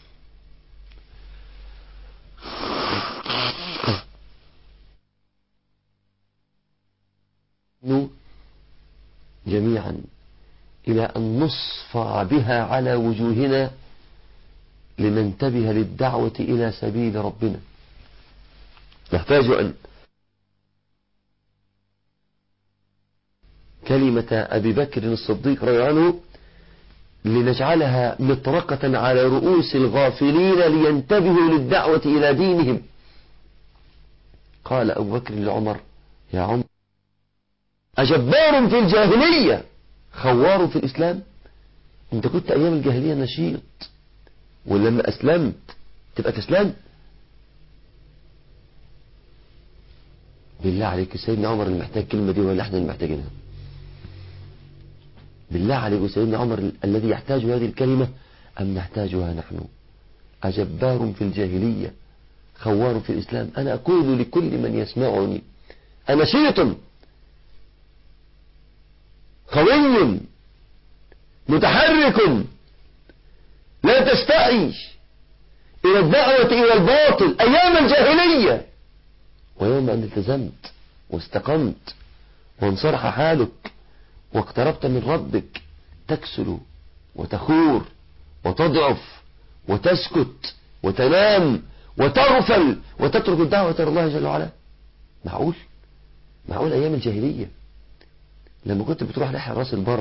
S2: جميعا إلى أن نصفع بها على وجوهنا لننتبه للدعوة إلى سبيل ربنا نحتاج أن كلمة أبي بكر الصديق رضي عنه لنجعلها مطرقة على رؤوس الغافلين لينتبهوا للدعوة إلى دينهم قال أبو بكر لعمر يا عمر أجبار في الجاهلية خوار في الإسلام أنت كنت أيام الجاهلية نشيط ولما أسلمت تبقى كسلان بالله عليك سيدنا عمر اللي محتاج الكلمة دي ولا احنا اللي محتاجينها بالله عليك سيدنا عمر الذي يحتاج هذه الكلمة أم نحتاجها نحن أجبار في الجاهلية خوار في الإسلام أنا أقول لكل من يسمعني أنا شيط قوي متحرك لا تستعيش إلى الدعوة إلى الباطل أيام الجاهلية ويوم أن التزمت واستقمت وانصرح حالك واقتربت من ربك تكسل وتخور وتضعف وتسكت وتنام وتغفل وتترك الدعوة إلى الله جل وعلا معقول معقول أيام الجاهلية لما كنت بتروح رحلة راس البر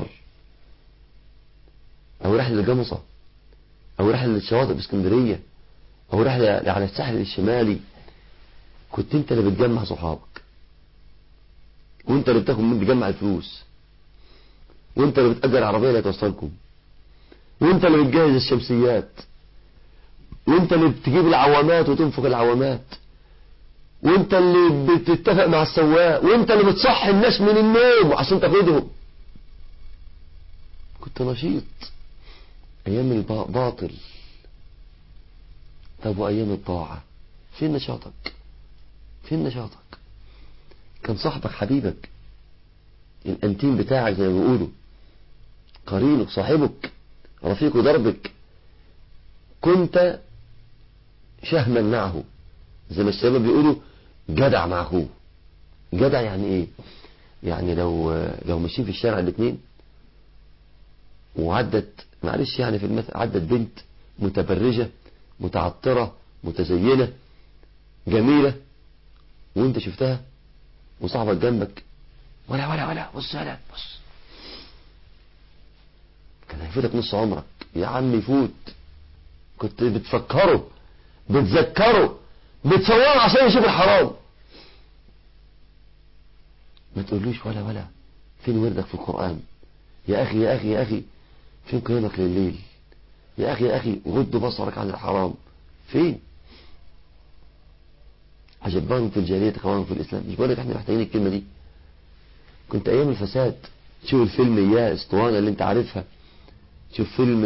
S2: أو رحلة الجمصة أو رحلة للشواطئ باسكندرية أو رحلة على الساحل الشمالي كنت أنت اللي بتجمع صحابك وأنت اللي بتاخد من بتجمع الفلوس وأنت اللي بتأجر عربية اللي توصلكم وأنت اللي بتجهز الشمسيات وأنت اللي بتجيب العوامات وتنفق العوامات وانت اللي بتتفق مع السواق وانت اللي بتصحي الناس من النوم عشان تاخدهم كنت نشيط ايام الباطل طب وايام الطاعة فين نشاطك فين نشاطك كان صاحبك حبيبك الانتيم بتاعك زي ما بيقولوا قرينك صاحبك رفيق دربك كنت شهما معه زي ما الشباب بيقولوا جدع مع اخوه جدع يعني ايه يعني لو لو ماشيين في الشارع الاثنين وعدت معلش يعني في المثل عدت بنت متبرجة متعطرة متزينة جميلة وانت شفتها وصاحبك جنبك ولا ولا ولا بص ولا بص كان هيفوتك نص عمرك يا عم يفوت كنت بتفكره بتذكره بتصوره عشان يشوف الحرام ما تقولوش ولا ولا فين وردك في القرآن يا أخي يا أخي يا أخي فين قيامك لليل يا أخي يا أخي غض بصرك عن الحرام فين عجبان في الجاهلية خوان في الإسلام مش بقول لك احنا محتاجين الكلمة دي كنت أيام الفساد تشوف الفيلم إياه اسطوانة اللي انت عارفها تشوف فيلم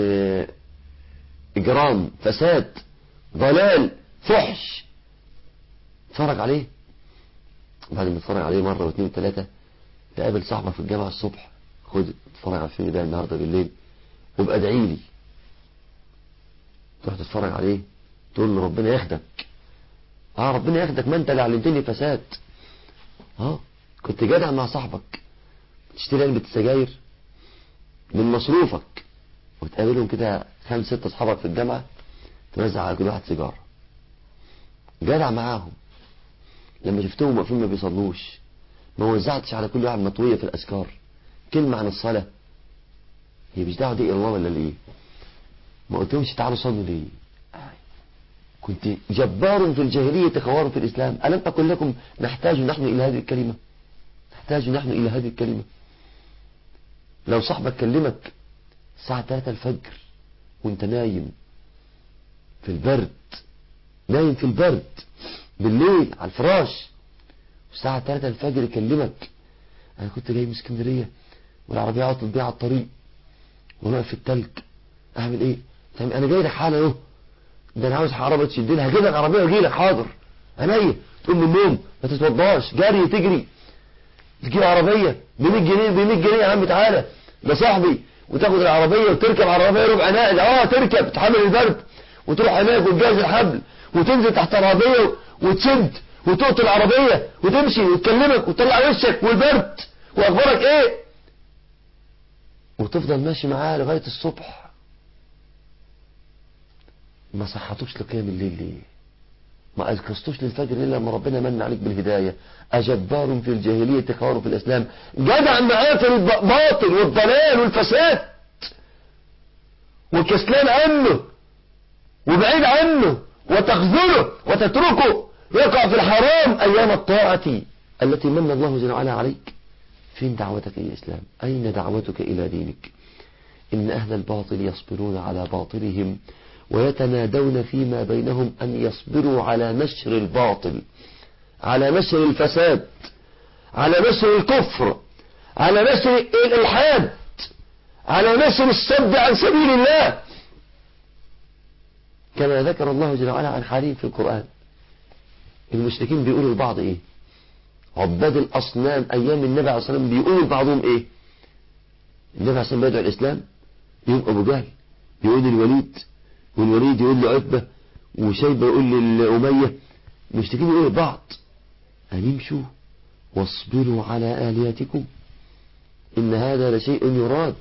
S2: إجرام فساد ضلال فحش اتفرج عليه بعد ما تتفرج عليه مرة واثنين وثلاثة تقابل صاحبك في الجامعة الصبح خد اتفرج على الفيلم ده النهاردة بالليل وابقى ادعي لي تروح تتفرج عليه تقول له ربنا ياخدك اه ربنا ياخدك ما انت اللي علمتني فساد اه كنت جدع مع صاحبك تشتري علبة سجاير من مصروفك وتقابلهم كده خمس ست اصحابك في الجامعة توزع على كل واحد سيجارة جدع معاهم لما شفتهم واقفين ما بيصلوش ما وزعتش على كل واحد مطوية في الأذكار كلمة عن الصلاة هي مش دعوة دي إلى الله ولا ليه ما قلتهمش تعالوا صلوا ليه كنت جبار في الجاهلية خوار في الإسلام ألم أقل لكم نحتاج نحن إلى هذه الكلمة نحتاج نحن إلى هذه الكلمة لو صاحبك كلمك الساعة 3 الفجر وانت نايم في البرد نايم في البرد بالليل على الفراش والساعة 3 الفجر يكلمك أنا كنت جاي من اسكندرية والعربية عطلت بيها على الطريق وانا واقف في التلج أعمل إيه؟ طيب أنا جاي لك حالة أهو ده أنا عاوز عربية تشد لها هجيب لك عربية وأجي لك حاضر عينيا تقوم من النوم ما تتوضاش جري تجري تجيب عربية ب 100 جنيه ب 100 جنيه يا عم تعالى ده صاحبي وتاخد العربية وتركب عربية ربع ناقل اه تركب تحمل البرد وتروح هناك وتجهز الحبل وتنزل تحت العربية وتشد وتقطع العربية وتمشي وتكلمك وتطلع وشك والبرد واخبارك ايه وتفضل ماشي معاه لغاية الصبح ما صحتوش لقيام الليل ليه ما أذكرتوش للفجر إلا لما ربنا من عليك بالهداية أجبار في الجاهلية خوار في الإسلام جدع معاه في الباطل والضلال والفساد وكسلان عنه وبعيد عنه وتخذله وتتركه يقع في الحرام أيام الطاعة التي من الله جل وعلا عليك فين دعوتك يا إسلام أين دعوتك إلى دينك إن أهل الباطل يصبرون على باطلهم ويتنادون فيما بينهم أن يصبروا على نشر الباطل على نشر الفساد على نشر الكفر على نشر الإلحاد على نشر السد عن سبيل الله كما ذكر الله جل وعلا عن حالهم في القرآن المشركين بيقولوا لبعض ايه عباد الأصنام أيام النبي عليه الصلاة والسلام بيقولوا لبعضهم ايه النبي عليه الصلاة والسلام بيدعو الإسلام يوم أبو جهل يقول للوليد والوليد يقول لعتبة وشيبة يقول لأمية المشركين يقولوا لبعض أن امشوا واصبروا على آلياتكم إن هذا لشيء يراد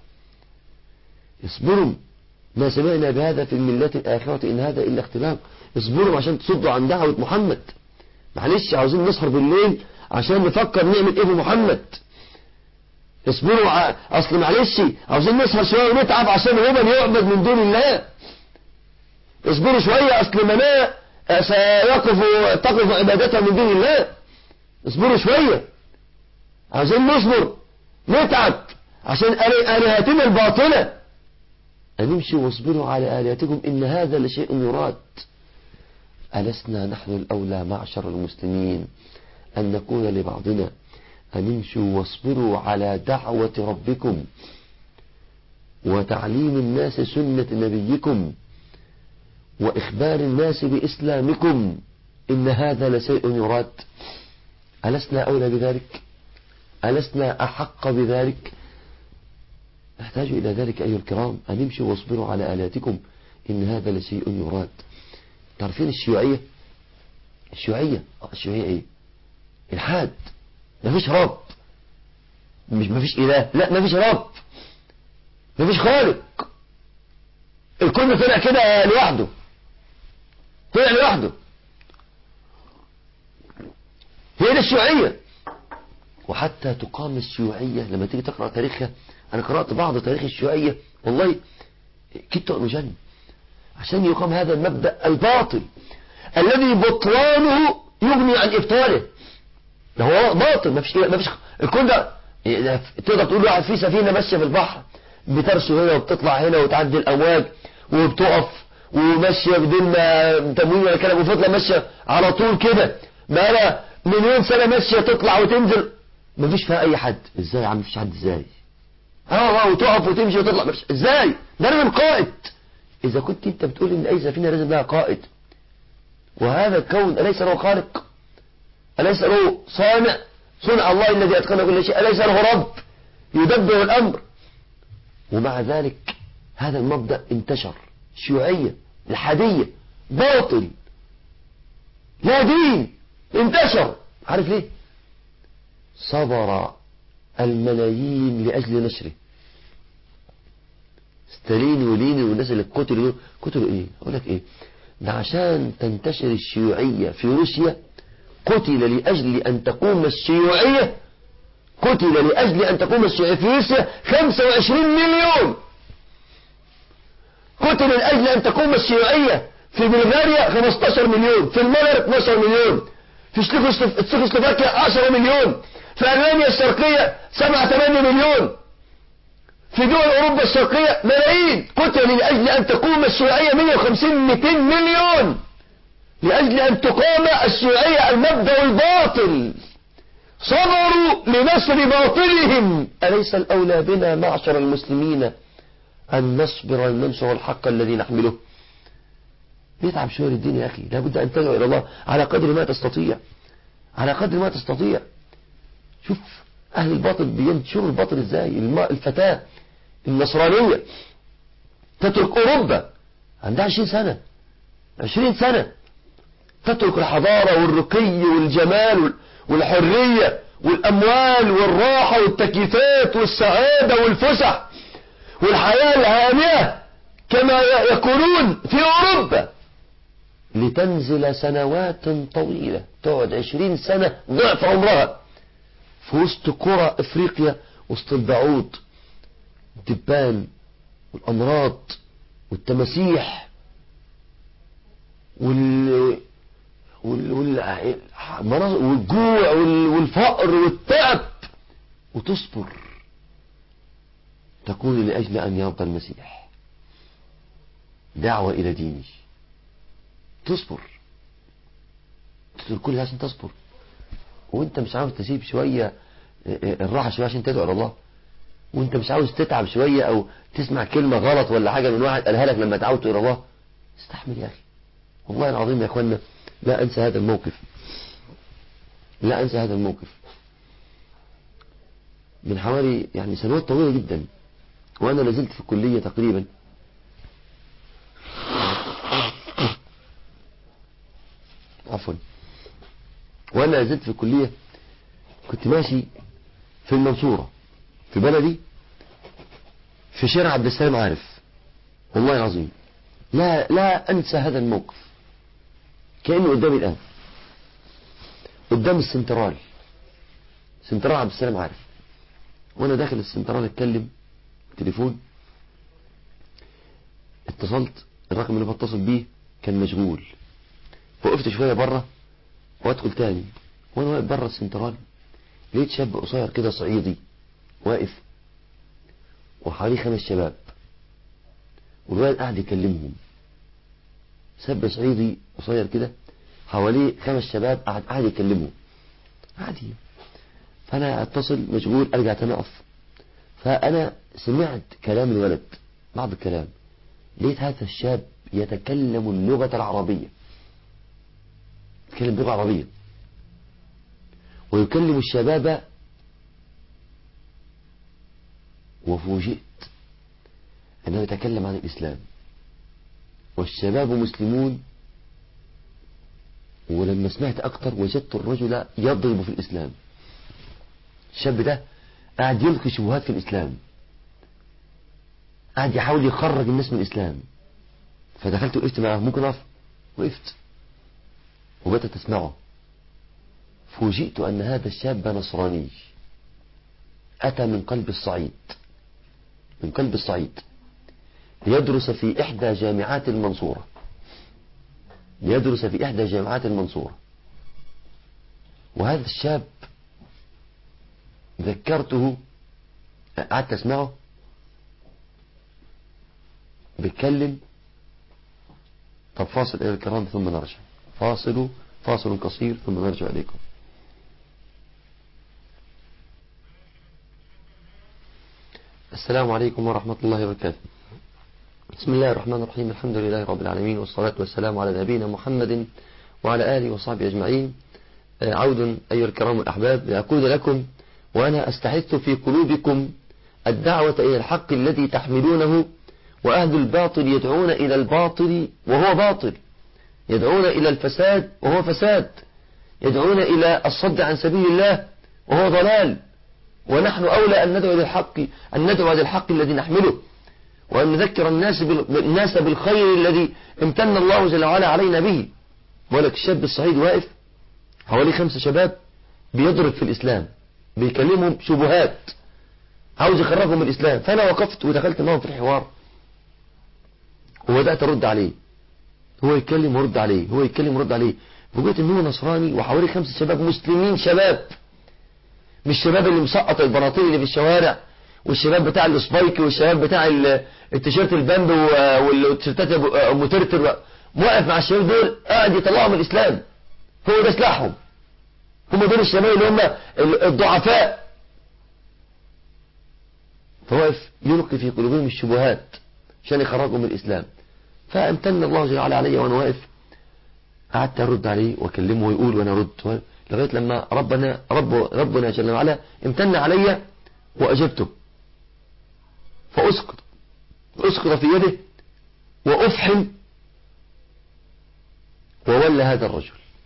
S2: اصبروا ما سمعنا بهذا في الملة الآخرة إن هذا إلا اختلاف اصبروا عشان تصدوا عن دعوة محمد معلش عاوزين نسهر بالليل عشان نفكر نعمل ايه في محمد اصبروا ع... اصل معلش عاوزين نسهر شوية ونتعب عشان هبل يعبد من دون الله اصبروا شوية اصل مناء سيقف تقف عبادتها من دون الله اصبروا شوية عاوزين نصبر نتعب عشان آلهتنا الباطلة أن امشوا واصبروا على آلهتكم إن هذا لشيء يراد ألسنا نحن الأولى معشر المسلمين أن نقول لبعضنا أن امشوا واصبروا على دعوة ربكم وتعليم الناس سنة نبيكم وإخبار الناس بإسلامكم إن هذا لشيء يراد ألسنا أولى بذلك ألسنا أحق بذلك نحتاج إلى ذلك أيها الكرام أن امشوا واصبروا على آلاتكم إن هذا لشيء يراد تعرفين الشيوعية الشيوعية الشيوعية ايه الحاد مفيش رب مش مفيش اله لا مفيش رب مفيش خالق الكل طلع كده لوحده طلع لوحده هي دي الشيوعية وحتى تقام الشيوعية لما تيجي تقرأ تاريخها أنا قرأت بعض تاريخ الشيوعية والله كدت أنجن عشان يقام هذا المبدأ الباطل الذي بطلانه يغني عن إبطاله ده هو باطل ما فيش ما فيش الكون ده تقدر تقول واحد في سفينة ماشية في البحر بترسو هنا وبتطلع هنا وتعدي الأمواج وبتقف وماشية بدون تموين ولا كلام وفتلة ماشية على طول كده بقى مليون سنة ماشية تطلع وتنزل مفيش فيها أي حد ازاي يا عم مفيش حد ازاي اه اه وتقف وتمشي وتطلع مفيش ازاي ده لازم قائد إذا كنت أنت بتقول إن أي سفينة لازم لها قائد وهذا الكون أليس له خالق أليس له صانع صنع الله الذي أتقن كل شيء أليس له رب يدبر الأمر ومع ذلك هذا المبدأ انتشر شيوعية الحادية باطل لا دين انتشر عارف ليه صبر الملايين لأجل نشره ستالين ولينين والناس اللي قتلوا دول قتلوا ايه اقول لك ايه ده عشان تنتشر الشيوعية في روسيا قتل لأجل أن تقوم الشيوعية قتل لأجل أن تقوم الشيوعية في روسيا 25 مليون قتل لأجل أن تقوم الشيوعية في بلغاريا 15 مليون في المجر 12 مليون في تشيكوسلوفاكيا 10 مليون في ألمانيا الشرقية 7 8 مليون في دول أوروبا الشرقية ملايين قتل لأجل أن تقوم الشيوعية 150 200 مليون لأجل أن تقام الشيوعية المبدأ الباطل صبروا لنصر باطلهم أليس الأولى بنا معشر المسلمين أن نصبر وننشر الحق الذي نحمله يتعب شوية الدين يا أخي لابد أن تدعو إلى الله على قدر ما تستطيع على قدر ما تستطيع شوف أهل الباطل بينشروا الباطل إزاي الفتاة النصرانية تترك أوروبا عندها 20 سنة 20 سنة تترك الحضارة والرقي والجمال والحرية والأموال والراحة والتكييفات والسعادة والفسح والحياة الهانئة كما يقولون في أوروبا لتنزل سنوات طويلة تقعد عشرين سنة ضعف عمرها في وسط قرى افريقيا وسط البعوض الدبان والامراض والتماسيح وال وال... وال... والجوع وال... والفقر والتعب وتصبر تقول لأجل أن يرضى المسيح دعوة إلى ديني تصبر تترك كل عشان تصبر وانت مش عاوز تسيب شوية الراحة شوية عشان تدعو إلى الله وانت مش عاوز تتعب شوية او تسمع كلمة غلط ولا حاجة من واحد قالها لك لما دعوت إلى الله استحمل يا أخي والله العظيم يا أخوانا لا أنسى هذا الموقف لا أنسى هذا الموقف من حوالي يعني سنوات طويلة جدا وأنا لازلت في الكلية تقريبا عفوا وأنا لازلت في الكلية كنت ماشي في المنصورة في بلدي في شارع عبد السلام عارف والله العظيم لا لا أنسى هذا الموقف كأنه قدامي الآن قدام السنترال سنترال عبد السلام عارف وأنا داخل السنترال اتكلم تليفون اتصلت الرقم اللي بتصل بيه كان مشغول وقفت شوية بره وادخل تاني وانا واقف بره السنترال لقيت شاب قصير كده صعيدي واقف وحواليه خمس شباب والولد قاعد يكلمهم شاب صعيدي قصير كده حواليه خمس شباب قاعد قاعد يكلمهم عادي فانا اتصل مشغول ارجع تاني اقف فانا سمعت كلام الولد بعض الكلام لقيت هذا الشاب يتكلم اللغة العربية يتكلم لغة عربية ويكلم الشباب وفوجئت أنه يتكلم عن الإسلام والشباب مسلمون ولما سمعت أكتر وجدت الرجل يضرب في الإسلام الشاب ده قاعد يلقي شبهات في الإسلام قاعد يحاول يخرج الناس من الإسلام فدخلت وقفت معه ممكن أقف وقفت وبدأت أسمعه فوجئت أن هذا الشاب نصراني أتى من قلب الصعيد من قلب الصعيد ليدرس في إحدى جامعات المنصورة ليدرس في إحدى جامعات المنصورة وهذا الشاب ذكرته قعدت أسمعه بيتكلم طب فاصل إلى الكرام ثم نرجع فاصل فاصل قصير ثم نرجع إليكم السلام عليكم ورحمة الله وبركاته بسم الله الرحمن الرحيم الحمد لله رب العالمين والصلاة والسلام على نبينا محمد وعلى آله وصحبه أجمعين عود أيها الكرام الأحباب لأقول لكم وأنا أستحث في قلوبكم الدعوة إلى الحق الذي تحملونه وأهل الباطل يدعون إلى الباطل وهو باطل يدعون إلى الفساد وهو فساد يدعون إلى الصد عن سبيل الله وهو ضلال ونحن أولى أن ندعو للحق أن ندعو للحق الذي نحمله وأن نذكر الناس الناس بالخير الذي امتن الله جل وعلا علينا به ولك الشاب الصعيد واقف حوالي خمسة شباب بيضرب في الإسلام بيكلمهم شبهات عاوز يخرجهم من الإسلام فأنا وقفت ودخلت معهم في الحوار وبدأت أرد عليه هو يتكلم ورد عليه هو يتكلم ورد عليه فوجئت ان هو نصراني وحوالي خمسة شباب مسلمين شباب مش الشباب اللي مسقط البناطيل اللي في الشوارع والشباب بتاع السبايك والشباب بتاع التيشيرت البامب والتيشيرتات ام ترتر موقف مع الشباب دول قاعد يطلعهم من الاسلام هو ده سلاحهم هم دول الشباب اللي هم الضعفاء فواقف يلقي في قلوبهم الشبهات عشان يخرجهم من الاسلام فامتن الله جل وعلا علي وانا واقف قعدت ارد عليه واكلمه ويقول وانا ارد لغايه لما ربنا رب ربنا جل وعلا امتن علي واجبته فاسقط اسقط في يده وافحم وولى هذا الرجل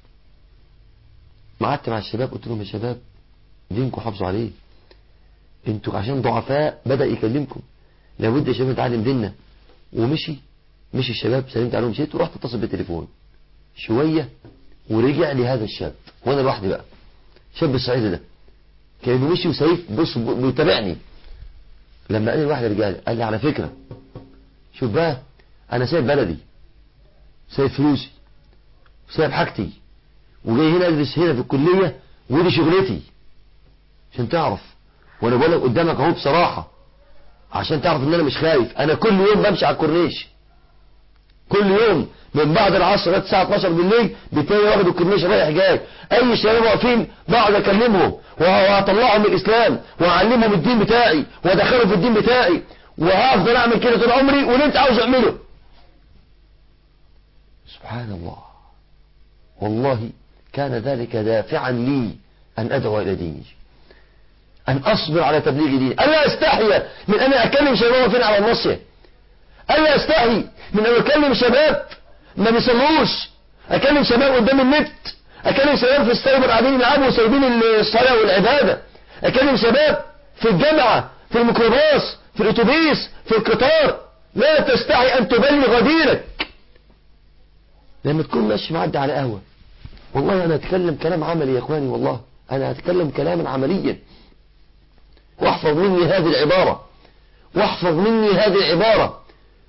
S2: قعدت مع الشباب قلت لهم يا شباب دينكم حافظوا عليه انتوا عشان ضعفاء بدأ يكلمكم لابد يا شباب نتعلم ديننا ومشي مشي الشباب سلمت عليهم مشيت ورحت اتصل بالتليفون شوية ورجع لي هذا الشاب وانا لوحدي بقى شاب الصعيد ده كانه مشي وسيف بص بيتابعني لما قال لي واحد رجال قال لي على فكرة شوف بقى انا سايب بلدي سايب فلوسي سايب حاجتي وجاي هنا ادرس هنا في الكلية ودي شغلتي عشان تعرف وانا بقول لك قدامك اهو بصراحة عشان تعرف ان انا مش خايف انا كل يوم بمشي على الكورنيش كل يوم من بعد العصر لغايه الساعه 12 بالليل بتلاقي واخد الكورنيش رايح جاي اي شباب واقفين بقعد اكلمهم وهطلعهم من الاسلام واعلمهم الدين بتاعي وادخلهم في الدين بتاعي وهفضل اعمل كده طول عمري واللي انت عاوز اعمله سبحان الله والله كان ذلك دافعا لي ان ادعو الى ديني ان اصبر على تبليغ ديني الا استحي من ان اكلم شباب فين على النصيه الا استحي من ان اكلم شباب ما بيصلوش اكلم شباب قدام النت اكلم شباب في السايبر قاعدين يلعبوا وسايبين الصلاه والعباده اكلم شباب في الجامعه في الميكروباص في الاتوبيس في القطار لا تستحي ان تبلغ دينك لما تكون ماشي معدي على قهوه والله انا اتكلم كلام عملي يا اخواني والله انا اتكلم كلاما عمليا واحفظ مني هذه العباره واحفظ مني هذه العباره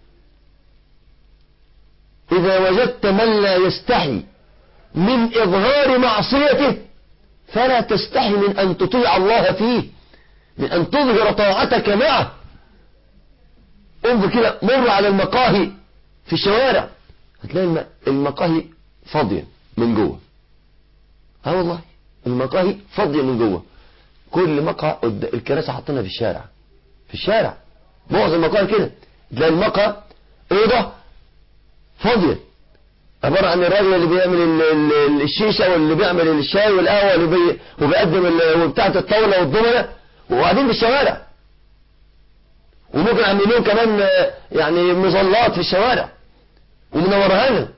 S2: إذا وجدت من لا يستحي من إظهار معصيته فلا تستحي من أن تطيع الله فيه من أن تظهر طاعتك معه انظر كده مر على المقاهي في الشوارع هتلاقي المقاهي فاضية من جوه اه والله المقاهي فاضية من جوه كل مقهى الكراسي حاطينها في الشارع في الشارع معظم المقاهي كده تلاقي المقهى اوضه فاضية عبارة عن الراجل اللي بيعمل الشيشة واللي بيعمل الشاي والقهوة اللي بي وبيقدم بتاعة الطاولة والضمنة وقاعدين في الشوارع وممكن عاملين كمان يعني مظلات في الشوارع ومنورها لنا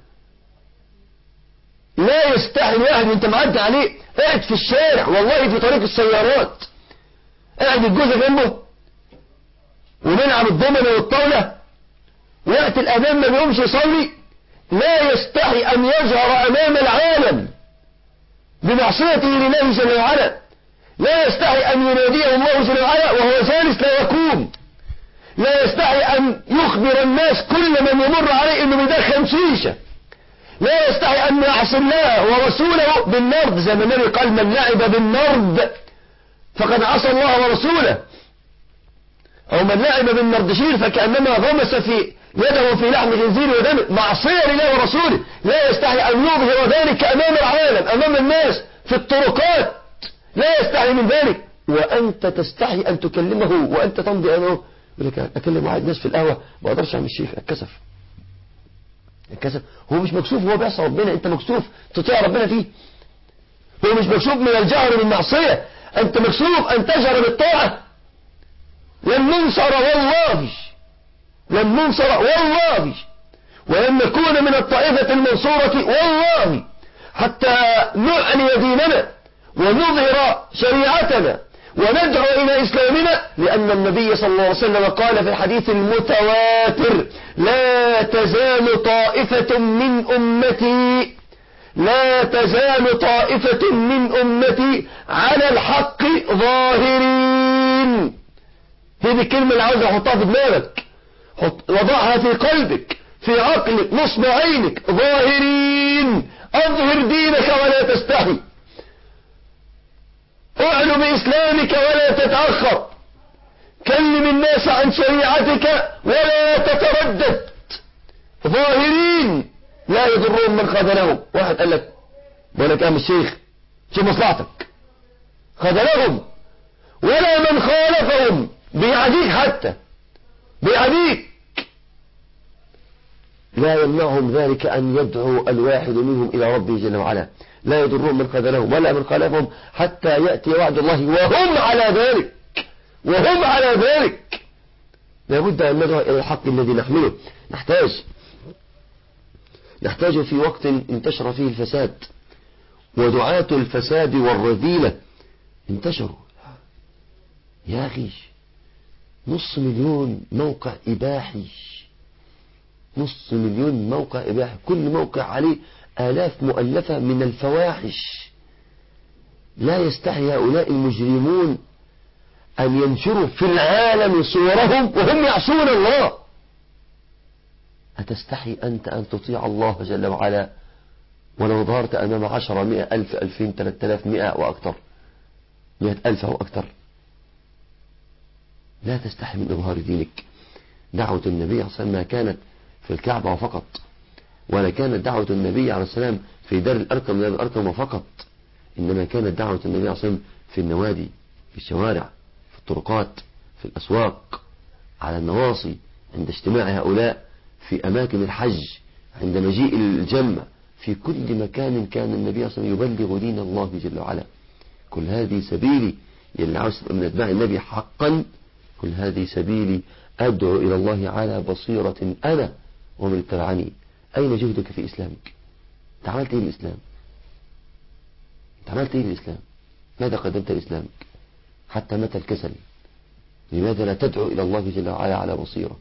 S2: لا يستحي الواحد وانت معدي عليه قاعد في الشارع والله في طريق السيارات قاعد الجوزة جنبه ونلعب الضمنة والطاولة وقت الأذان ما بيقومش يصلي لا يستحي أن يظهر أمام العالم بمعصيته لله جل وعلا لا يستحي أن يناديه الله جل وعلا وهو جالس لا يقوم لا يستحي أن يخبر الناس كل من يمر عليه أنه بيدخن شيشة لا يستحي أن يعصي الله ورسوله بالنرد زي ما النبي قال من لعب بالنرد فقد عصى الله ورسوله أو من لعب بالنردشير فكأنما غمس في يده في لحم خنزير ودم معصية لله ورسوله لا يستحي أن يظهر ذلك أمام العالم أمام الناس في الطرقات لا يستحي من ذلك وأنت تستحي أن تكلمه وأنت تمضي أنه يقول لك أكلم واحد ناس في القهوة ما أقدرش أعمل الشيخ اتكسف اتكسف هو مش مكسوف هو بيعصى ربنا أنت مكسوف تطيع ربنا فيه هو مش مكسوف من الجهر بالمعصية أنت مكسوف أن تجهر بالطاعة لن ننصر والله لن ننصر والله ولن نكون من الطائفة المنصورة والله حتى نعلي ديننا ونظهر شريعتنا وندعو إلى إسلامنا لأن النبي صلى الله عليه وسلم قال في الحديث المتواتر لا تزال طائفة من أمتي لا تزال طائفة من أمتي على الحق ظاهرين هذه الكلمة اللي عاوز أحطها في دماغك حط وضعها في قلبك في عقلك نصب عينك ظاهرين أظهر دينك ولا تستحي اعلو بإسلامك ولا تتأخر كلم الناس عن شريعتك ولا تتردد ظاهرين لا يضرهم من خذلهم واحد قال لك بقول لك يا الشيخ شو مصلحتك خذلهم ولا من خالفهم بيعديك حتى بيعديك لا يمنعهم ذلك أن يدعو الواحد منهم إلى ربه جل وعلا لا يضرهم من خذلهم ولا من خالفهم حتى يأتي وعد الله وهم على ذلك وهم على ذلك لابد أن ندعو إلى الحق الذي نحمله نحتاج نحتاج في وقت انتشر فيه الفساد ودعاة الفساد والرذيلة انتشروا يا أخي نص مليون موقع إباحي نص مليون موقع إباحي كل موقع عليه آلاف مؤلفة من الفواحش لا يستحي هؤلاء المجرمون أن ينشروا في العالم صورهم وهم يعصون الله أتستحي أنت أن تطيع الله جل وعلا ولو ظهرت أمام عشرة مئة ألف ألفين ثلاثة آلاف مئة وأكثر مئة ألف أو أكثر لا تستحي من إظهار دينك دعوة النبي صلى الله عليه وسلم كانت في الكعبة فقط ولا كانت دعوة النبي عليه السلام في دار الأركم دار الأركم فقط إنما كانت دعوة النبي عليه السلام في النوادي في الشوارع في الطرقات في الأسواق على النواصي عند اجتماع هؤلاء في أماكن الحج عند مجيء الجمع في كل مكان كان النبي صلى الله عليه وسلم يبلغ دين الله جل وعلا كل هذه سبيلي يلي عاوز من أتباع النبي حقا كل هذه سبيلي أدعو إلى الله على بصيرة أنا ومن اتبعني أين جهدك في إسلامك أنت عملت إيه للإسلام أنت عملت إيه للإسلام ماذا قدمت لإسلامك حتى متى الكسل لماذا لا تدعو إلى الله جل وعلا على بصيرة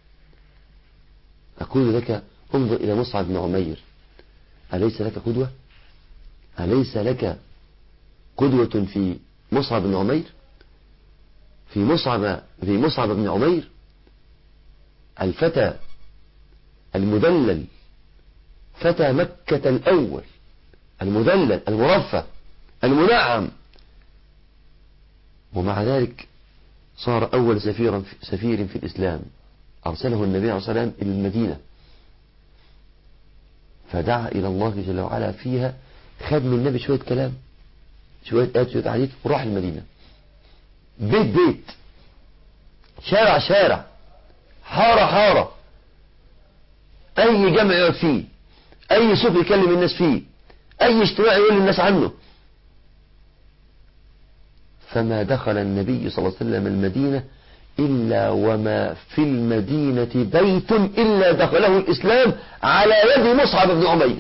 S2: أقول لك انظر إلى مصعب بن عمير أليس لك قدوة أليس لك قدوة في مصعب بن عمير في مصعب في مصعب بن عمير الفتى المدلل فتى مكة الأول المدلل المرفه المنعم ومع ذلك صار أول سفيرا سفير في الإسلام أرسله النبي عليه الصلاة والسلام إلى المدينة فدعا إلى الله جل وعلا فيها خد من النبي شوية كلام شوية آيات شوية حديث وراح المدينة بيت بيت شارع شارع حارة حارة أي جمع يقعد فيه أي سوق يكلم الناس فيه أي اجتماع يقول للناس عنه فما دخل النبي صلى الله عليه وسلم المدينة إلا وما في المدينة بيت إلا دخله الإسلام على يد مصعب بن عمير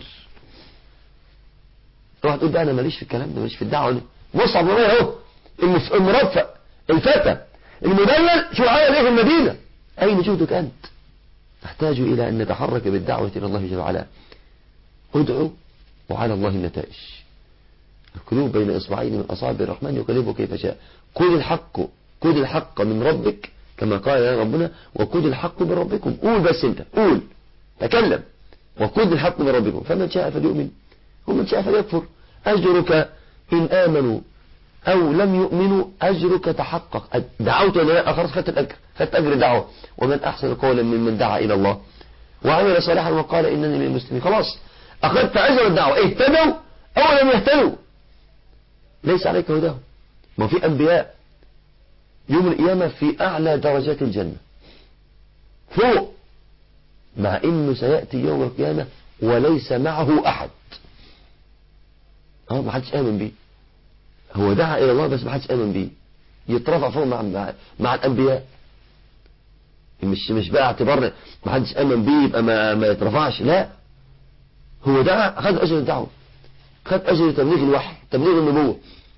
S2: روح تقول بقى أنا ماليش في الكلام ده ماليش في الدعوة مصعب بن عمير أهو المرفق الفتى المدلل شو عمل ايه في المدينة أين جهدك أنت نحتاج إلى أن نتحرك بالدعوة إلى الله جل وعلا ادعو وعلى الله النتائج القلوب بين إصبعين من أصابع الرحمن يقلبه كيف شاء كل الحق كل الحق من ربك كما قال يا ربنا وكل الحق من ربكم قول بس انت قول تكلم وكل الحق من ربكم فمن شاء فليؤمن ومن شاء فليكفر أجرك إن آمنوا أو لم يؤمنوا أجرك تحقق دعوت إلى خلاص خدت الأجر خدت أجر الدعوة ومن أحسن قولا ممن دعا إلى الله وعمل صالحا وقال إنني من المسلمين خلاص أخذت أجر الدعوة اهتدوا أو لم يهتدوا ليس عليك هداهم ما في أنبياء يوم القيامة في أعلى درجات الجنة فوق مع إنه سيأتي يوم القيامة وليس معه أحد اه ما حدش آمن بيه هو دعا إلى الله بس ما حدش آمن بيه يترفع فوق مع, مع, مع الأنبياء مش مش بقى اعتبار ما حدش آمن بيه يبقى ما, ما يترفعش لا هو دعا خد أجر الدعوة خد أجر تبليغ الوحي تبليغ النبوة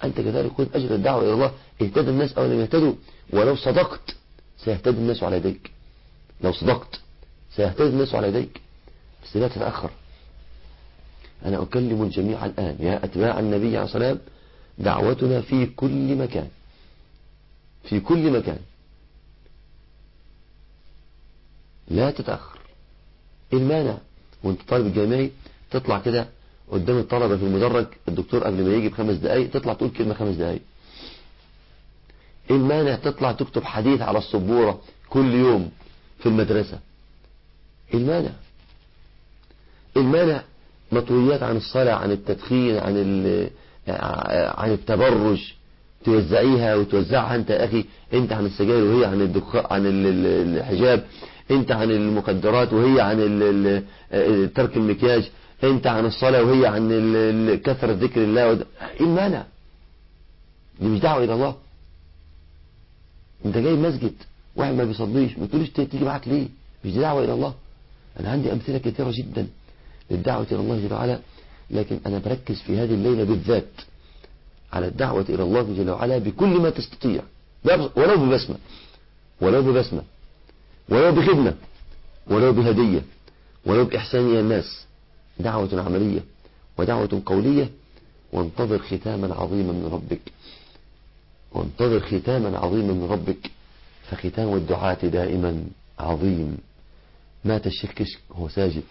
S2: أنت كذلك خذ أجر الدعوة إلى الله اهتدى الناس أو لم يهتدوا ولو صدقت سيهتدي الناس على يديك لو صدقت سيهتدي الناس على يديك بس لا تتأخر أنا أكلم الجميع الآن يا أتباع النبي عليه الصلاة والسلام دعوتنا في كل مكان في كل مكان لا تتأخر المانع وانت طالب جامعي تطلع كده قدام الطلبة في المدرج الدكتور قبل ما يجي بخمس دقايق تطلع تقول كلمة خمس دقايق المانع تطلع تكتب حديث على السبورة كل يوم في المدرسة المانع المانع مطويات عن الصلاة عن التدخين عن عن التبرج توزعيها وتوزعها انت يا اخي انت عن السجاير وهي عن الدخان عن الحجاب انت عن المخدرات وهي عن ترك المكياج انت عن الصلاة وهي عن كثرة ذكر الله ود... ايه المانع دي مش دعوة الى الله انت جاي مسجد واحد ما بيصليش ما تقوليش تيجي معاك ليه مش دي دعوة الى الله انا عندي امثلة كثيرة جدا للدعوة الى الله جل وعلا لكن انا بركز في هذه الليلة بالذات على الدعوة الى الله جل وعلا بكل ما تستطيع ولو ببسمة ولو ببسمة ولو بخدمة ولو بهدية ولو بإحسان إلى الناس دعوة عملية ودعوة قولية وانتظر ختاما عظيما من ربك وانتظر ختاما عظيما من ربك فختام الدعاة دائما عظيم مات الشيخ كشك وهو ساجد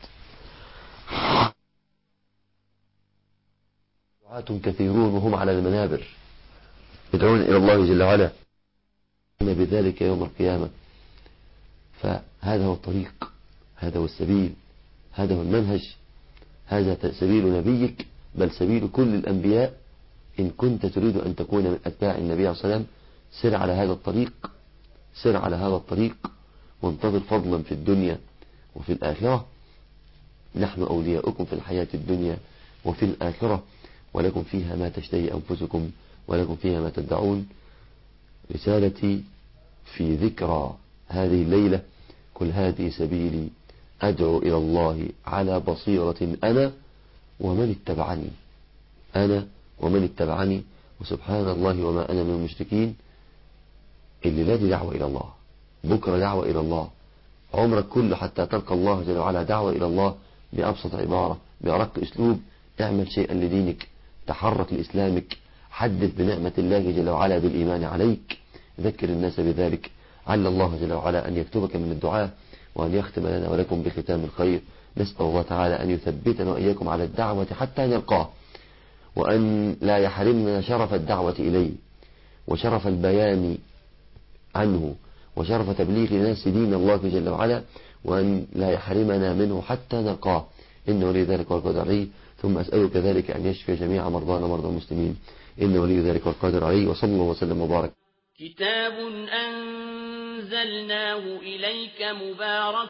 S2: دعاة كثيرون وهم على المنابر يدعون إلى الله جل وعلا بذلك يوم القيامة فهذا هو الطريق هذا هو السبيل هذا هو المنهج هذا سبيل نبيك بل سبيل كل الأنبياء إن كنت تريد أن تكون من أتباع النبي عليه الصلاة والسلام سر على هذا الطريق سر على هذا الطريق وانتظر فضلا في الدنيا وفي الآخرة نحن أولياؤكم في الحياة الدنيا وفي الآخرة ولكم فيها ما تشتهي أنفسكم ولكم فيها ما تدعون رسالتي في ذكرى هذه الليلة قل هذه سبيلي أدعو إلى الله على بصيرة أنا ومن اتبعني أنا ومن اتبعني وسبحان الله وما أنا من المشركين اللي لا دي دعوة إلى الله بكرة دعوة إلى الله عمرك كله حتى تلقى الله جل وعلا دعوة إلى الله بأبسط عبارة بأرق أسلوب اعمل شيئا لدينك تحرك لإسلامك حدث بنعمة الله جل وعلا بالإيمان عليك ذكر الناس بذلك عل الله جل وعلا أن يكتبك من الدعاء وأن يختم لنا ولكم بختام الخير نسأل الله تعالى أن يثبتنا وإياكم على الدعوة حتى نلقاه وأن لا يحرمنا شرف الدعوة إليه وشرف البيان عنه وشرف تبليغ الناس دين الله جل وعلا وأن لا يحرمنا منه حتى نلقاه إن ولي ذلك والقدر عليه ثم أسألك ذلك أن يشفي جميع مرضانا مرضى المسلمين إن ولي ذلك والقدر عليه وصلى الله وسلم وبارك
S1: كتاب أنزلناه إليك مبارك